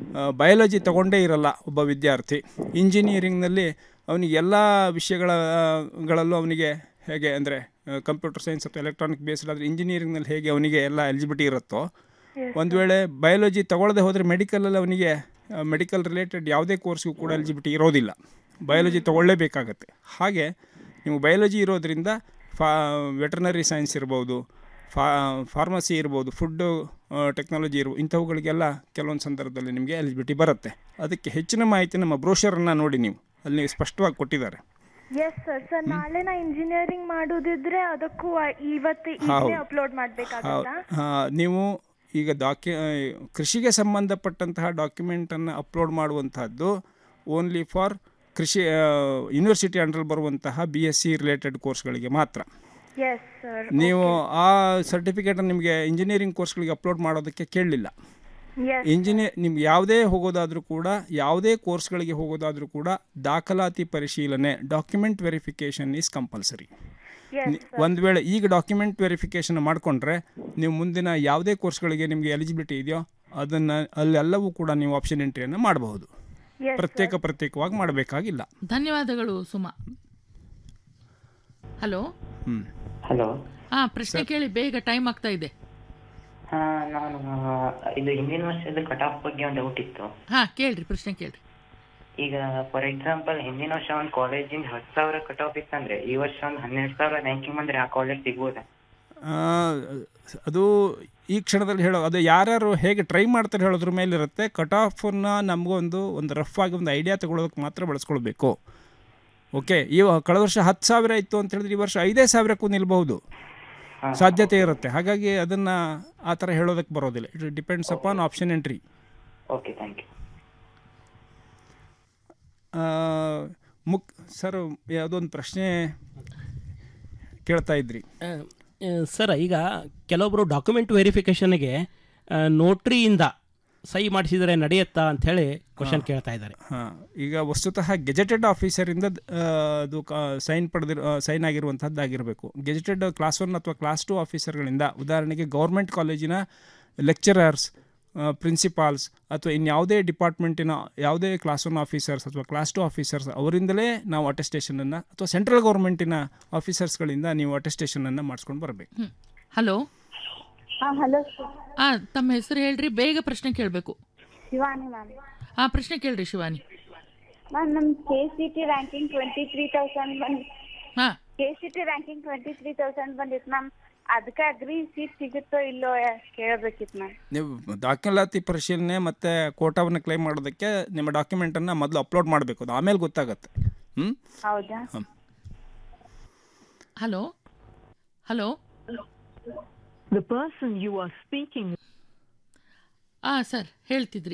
ಬಯಾಲಜಿ ತಗೊಂಡೇ ಇರಲ್ಲ ಒಬ್ಬ ವಿದ್ಯಾರ್ಥಿ ಇಂಜಿನಿಯರಿಂಗ್ನಲ್ಲಿ ಅವನಿಗೆ ಎಲ್ಲ ವಿಷಯಗಳ ಗಳಲ್ಲೂ ಅವನಿಗೆ ಹೇಗೆ ಅಂದರೆ ಕಂಪ್ಯೂಟರ್ ಸೈನ್ಸ್ ಅಥವಾ ಎಲೆಕ್ಟ್ರಾನಿಕ್ ಬೇಸ್ಡ್ ಆದರೆ ಇಂಜಿನಿಯರಿಂಗ್ನಲ್ಲಿ ಹೇಗೆ ಅವನಿಗೆ ಎಲ್ಲ ಎಲಿಜಿಬಿಲಿಟಿ ಇರುತ್ತೋ ಒಂದು ವೇಳೆ ಬಯಾಲಜಿ ತಗೊಳ್ಳದೆ ಹೋದರೆ ಮೆಡಿಕಲಲ್ಲಿ ಅವನಿಗೆ ಮೆಡಿಕಲ್ ರಿಲೇಟೆಡ್ ಯಾವುದೇ ಕೋರ್ಸ್ಗೂ ಕೂಡ ಎಲಿಜಿಬಿಲಿಟಿ ಇರೋದಿಲ್ಲ ಬಯಾಲಜಿ ತೊಗೊಳ್ಳೇಬೇಕಾಗತ್ತೆ ಹಾಗೆ ನೀವು ಬಯಾಲಜಿ ಇರೋದ್ರಿಂದ ಫಾ ವೆಟರ್ನರಿ ಸೈನ್ಸ್ ಇರ್ಬೋದು ಫಾ ಫಾರ್ಮಸಿ ಇರ್ಬೋದು ಫುಡ್ಡು ಟೆಕ್ನಾಲಜಿ ಇರ್ಬೋದು ಇಂಥವುಗಳಿಗೆಲ್ಲ ಕೆಲವೊಂದು ಸಂದರ್ಭದಲ್ಲಿ ನಿಮಗೆ ಎಲಿಜಿಬಿಲಿಟಿ ಬರುತ್ತೆ ಅದಕ್ಕೆ ಹೆಚ್ಚಿನ ಮಾಹಿತಿ ನಮ್ಮ ಬ್ರೋಷರನ್ನು ನೋಡಿ ನೀವು ಅಲ್ಲಿ ಸ್ಪಷ್ಟವಾಗಿ ಕೊಟ್ಟಿದ್ದಾರೆ ಎಸ್ ಸರ್ ಸರ್ ನಾಳೆ ನಾ ಇಂಜಿನಿಯರಿಂಗ್ ಮಾಡೋದಿದ್ರೆ ಅದಕ್ಕೂ ಇವತ್ತು ಹೌದು. ಈಗಲೇ ಅಪ್ಲೋಡ್ ಮಾಡಬೇಕಾಗತ್ತಾ ಹಾ, ನೀವು ಈಗ ಡಾಕ್ಯು ಕೃಷಿಗೆ ಸಂಬಂಧಪಟ್ಟಂತಹ ಡಾಕ್ಯುಮೆಂಟನ್ನು ಅಪ್ಲೋಡ್ ಮಾಡುವಂತಹದ್ದು ಓನ್ಲಿ ಫಾರ್ ಕೃಷಿ ಯೂನಿವರ್ಸಿಟಿ ಅಂಡರ್ ಬರುವಂತಹ ಬಿ ಎಸ್ ಸಿ ರಿಲೇಟೆಡ್ ಕೋರ್ಸ್ಗಳಿಗೆ ಮಾತ್ರ ಎಸ್ ಸರ್ ನೀವು ಆ ಸರ್ಟಿಫಿಕೇಟನ್ನು ನಿಮಗೆ ಇಂಜಿನಿಯರಿಂಗ್ ಕೋರ್ಸ್ಗಳಿಗೆ ಅಪ್ಲೋಡ್ ಮಾಡೋದಕ್ಕೆ ಕೇಳಲಿಲ್ಲ ಎಸ್ ಇಂಜಿನಿಯರ್ ನಿಮ್ಗೆ ಯಾವುದೇ ಹೋಗೋದಾದರೂ ಕೂಡ ಯಾವುದೇ ಕೋರ್ಸ್ಗಳಿಗೆ ಹೋಗೋದಾದರೂ ಕೂಡ ದಾಖಲಾತಿ ಪರಿಶೀಲನೆ ಡಾಕ್ಯುಮೆಂಟ್ ವೆರಿಫಿಕೇಷನ್ ಈಸ್ ಕಂಪಲ್ಸರಿ ಒಂದು ವೇಳೆ ಈಗ ಡಾಕ್ಯುಮೆಂಟ್ ವೆರಿಫಿಕೇಷನ್ ಮಾಡಿಕೊಂಡ್ರೆ ನೀವು ಮುಂದಿನ ಯಾವುದೇ ಕೋರ್ಸ್ಗಳಿಗೆ ನಿಮಗೆ ಎಲಿಜಿಬಿಲಿಟಿ ಇದೆಯೋ ಅದನ್ನು ಅಲ್ಲೆಲ್ಲವೂ ಕೂಡ ನೀವು ಆಪ್ಷನ್ ಎಂಟ್ರಿಯನ್ನು ಮಾಡಬಹುದು Yes, ಪ್ರತ್ಯೇಕ ಪ್ರತ್ಯೇಕವಾಗಿ ಮಾಡಬೇಕಾಗಿಲ್ಲ ಧನ್ಯವಾದಗಳು ಸುಮಾ ಹಲೋ ಹ್ಮ್ ಹಲೋ ಹಾ ಪ್ರಶ್ನೆ ಕೇಳಿ ಬೇಗ ಟೈಮ್ ಆಗ್ತಾ ಇದೆ ಹಾ ನಾನು ಇದು ಹಿಂದಿನ ವರ್ಷದ ಕಟ್ ಆಫ್ ಬಗ್ಗೆ ಒಂದು ಡೌಟ್ ಇತ್ತು ಹಾ ಕೇಳ್ರಿ ಪ್ರಶ್ನೆ ಕೇಳ್ರಿ ಈಗ ಫಾರ್ ಎಕ್ಸಾಂಪಲ್ ಹಿಂದಿನ ವರ್ಷ ಒಂದು ಕಾಲೇಜಿಂದ ಹತ್ತು ಸಾವಿರ ಕಟ್ ಆಫ್ ಇತ್ತಂದ್ರೆ ಈ ವರ್ಷ ಒಂದು ಹನ್ನೆರಡು ಸಾವಿರ ರ್ಯಾಂಕಿಂಗ್ ಬಂದ್ರೆ ಆ ಕಾಲೇಜ್ ಸಿಗ್ಬೋದಾ ಆ, ಅದು ಈ ಕ್ಷಣದಲ್ಲಿ ಹೇಳೋ ಅದು ಯಾರ್ಯಾರು ಹೇಗೆ ಟ್ರೈ ಮಾಡ್ತಾರೆ ಹೇಳೋದ್ರ ಮೇಲೆ ಇರುತ್ತೆ ಕಟ್ ಆಫನ್ನು ನಮಗೊಂದು ಒಂದು ರಫ್ ಆಗಿ ಒಂದು ಐಡಿಯಾ ತಗೊಳ್ಳೋದಕ್ಕೆ ಮಾತ್ರ ಬಳಸ್ಕೊಳ್ಬೇಕು ಓಕೆ ಈ ಕಳೆದ ವರ್ಷ ಹತ್ತು ಸಾವಿರ ಇತ್ತು ಅಂತ ಹೇಳಿದ್ರೆ ಈ ವರ್ಷ ಐದೇ ಸಾವಿರಕ್ಕೂ ನಿಲ್ಬಹುದು ಸಾಧ್ಯತೆ ಇರುತ್ತೆ ಹಾಗಾಗಿ ಅದನ್ನು ಆ ಥರ ಹೇಳೋದಕ್ಕೆ ಬರೋದಿಲ್ಲ it depends upon option entry okay thank you much sir ಯಾವುದೊಂದು ಪ್ರಶ್ನೆ ಕೇಳ್ತಾ ಇದ್ರಿ ಸರ್ ಈಗ ಕೆಲವೊಬ್ಬರು ಡಾಕ್ಯುಮೆಂಟ್ ವೆರಿಫಿಕೇಷನ್ಗೆ ನೋಟ್ರಿಯಿಂದ ಸಹಿ ಮಾಡಿಸಿದರೆ ನಡೆಯುತ್ತಾ ಅಂಥೇಳಿ ಕ್ವಶನ್ ಕೇಳ್ತಾ ಇದ್ದಾರೆ ಹಾಂ ಈಗ ವಸ್ತುತಃ ಗೆಜೆಟೆಡ್ ಆಫೀಸರಿಂದ ಆ, ಅದು ಸೈನ್ ಪಡೆದಿರೋ ಸೈನ್ ಆಗಿರುವಂಥದ್ದಾಗಿರಬೇಕು ಗೆಜೆಟೆಡ್ ಕ್ಲಾಸ್ ಒನ್ ಅಥವಾ ಕ್ಲಾಸ್ ಟು ಆಫೀಸರ್ಗಳಿಂದ ಉದಾಹರಣೆಗೆ ಗೌರ್ಮೆಂಟ್ ಕಾಲೇಜಿನ ಲೆಕ್ಚರರ್ಸ್ ಪ್ರಿನ್ಸಿಪಾಲ್ಸ್ ಅಥವಾ ಇನ್ಯಾವುದೇ ಡಿಪಾರ್ಟ್ಮೆಂಟಿನ ಯಾವುದೇ ಕ್ಲಾಸ್ ಒನ್ ಆಫೀಸರ್ಸ್ ಅಥವಾ ಕ್ಲಾಸ್ ಟು ಆಫೀಸರ್ಸ್ ಅವರಿಂದಲೇ ನಾವು ಅಟೆಸ್ಟೇಷನನ್ನು ಅಥವಾ ಸೆಂಟ್ರಲ್ ಗೌರ್ಮೆಂಟಿನ ಆಫೀಸರ್ಸ್ಗಳಿಂದ ನೀವು ಅಟೆಸ್ಟೇಷನನ್ನು ಮಾಡಿಸ್ಕೊಂಡು ಬರಬೇಕು ಹಲೋ ಹಾಂ ಹಲೋ ಆ ತಮ್ಮ ಹೆಸರು ಹೇಳ್ರಿ ಬೇಗ ಪ್ರಶ್ನೆ ಕೇಳಬೇಕು ಶಿವಾನಿ ಮ್ಯಾಮ್ ಆ ಪ್ರಶ್ನೆ ಕೇಳ್ರಿ ಶಿವಾನಿ ಮ್ಯಾಮ್ ನಮ್ಮ K C T ranking twenty three thousand ಬಂದು ಹಾ K C T ranking twenty three thousand ಬಂದಿತ್ತು ಮ್ಯಾಮ್ ಅದಕ್ಕೆ ಅಗ್ರಿ ಸೀಟ್ ಸಿಗುತ್ತೋ ಇಲ್ಲೋ ಕೇಳಬೇಕಿತ್ತು ಮ್ಯಾಮ್ ನೀವು ದಾಖಲಾತಿ ಪರಿಶೀಲನೆ ಮತ್ತು ಕೋಟಾವನ್ನು ಕ್ಲೈಮ್ ಮಾಡೋದಕ್ಕೆ ನಿಮ್ಮ ಡಾಕ್ಯುಮೆಂಟನ್ನು ಮೊದಲು ಅಪ್ಲೋಡ್ ಮಾಡಬೇಕು ಅದು ಆಮೇಲೆ ಗೊತ್ತಾಗತ್ತೆ ಹ್ಞೂ ಹೌದಾ hello hello The person you are speaking ಆ ಸರ್ ಹೇಳ್ತಿದ್ರಿ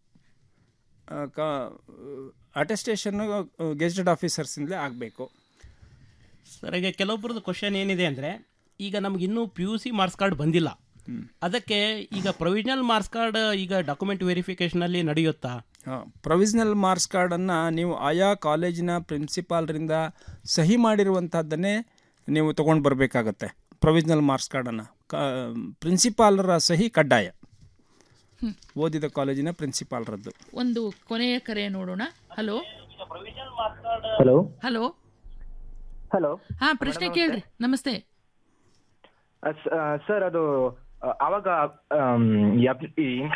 ಅಟೆಸ್ಟೇಷನ್ನು ಗೆಜೆಟೆಡ್ ಆಫೀಸರ್ಸಿಂದಲೇ ಆಗಬೇಕು ಸರ್ ಈಗ ಕೆಲವೊಬ್ಬರದ್ದು ಕ್ವಶನ್ ಏನಿದೆ ಅಂದರೆ ಈಗ ನಮ್ಗೆ ಇನ್ನೂ P U C marks card ಬಂದಿಲ್ಲ ಅದಕ್ಕೆ ಈಗ ಪ್ರೊವಿಷನಲ್ ಮಾರ್ಕ್ಸ್ ಕಾರ್ಡ್ ಈಗ ಡಾಕ್ಯುಮೆಂಟ್ ವೆರಿಫಿಕೇಷನಲ್ಲಿ ನಡೆಯುತ್ತಾ ಪ್ರೊವಿಷನಲ್ ಮಾರ್ಕ್ಸ್ ಕಾರ್ಡನ್ನು ನೀವು ಆಯಾ ಕಾಲೇಜಿನ ಪ್ರಿನ್ಸಿಪಾಲ್ರಿಂದ ಸಹಿ ಮಾಡಿರುವಂಥದ್ದನ್ನೇ ನೀವು ತೊಗೊಂಡು ಬರಬೇಕಾಗತ್ತೆ ಪ್ರೊವಿಷನಲ್ ಮಾರ್ಕ್ಸ್ ಕಾರ್ಡನ್ನು ಕ ಪ್ರಿನ್ಸಿಪಾಲರ ಸಹಿ ಕಡ್ಡಾಯ ಓದಿದ ಕಾಲೇಜಿನ ಪ್ರಿನ್ಸಿಪಾಲ್ರದ್ದು ಒಂದು ಕೊನೆಯ ಕರೆ ನೋಡೋಣ ಹಲೋ ಹಲೋ ಹಲೋ ಹಲೋ ಹಾ ಪ್ರಶ್ನೆ ಕೇಳ್ರಿ ನಮಸ್ತೆ ಸರ್ ಅದು ಆ, ಅವಾಗ ಇನ್ಕಮ್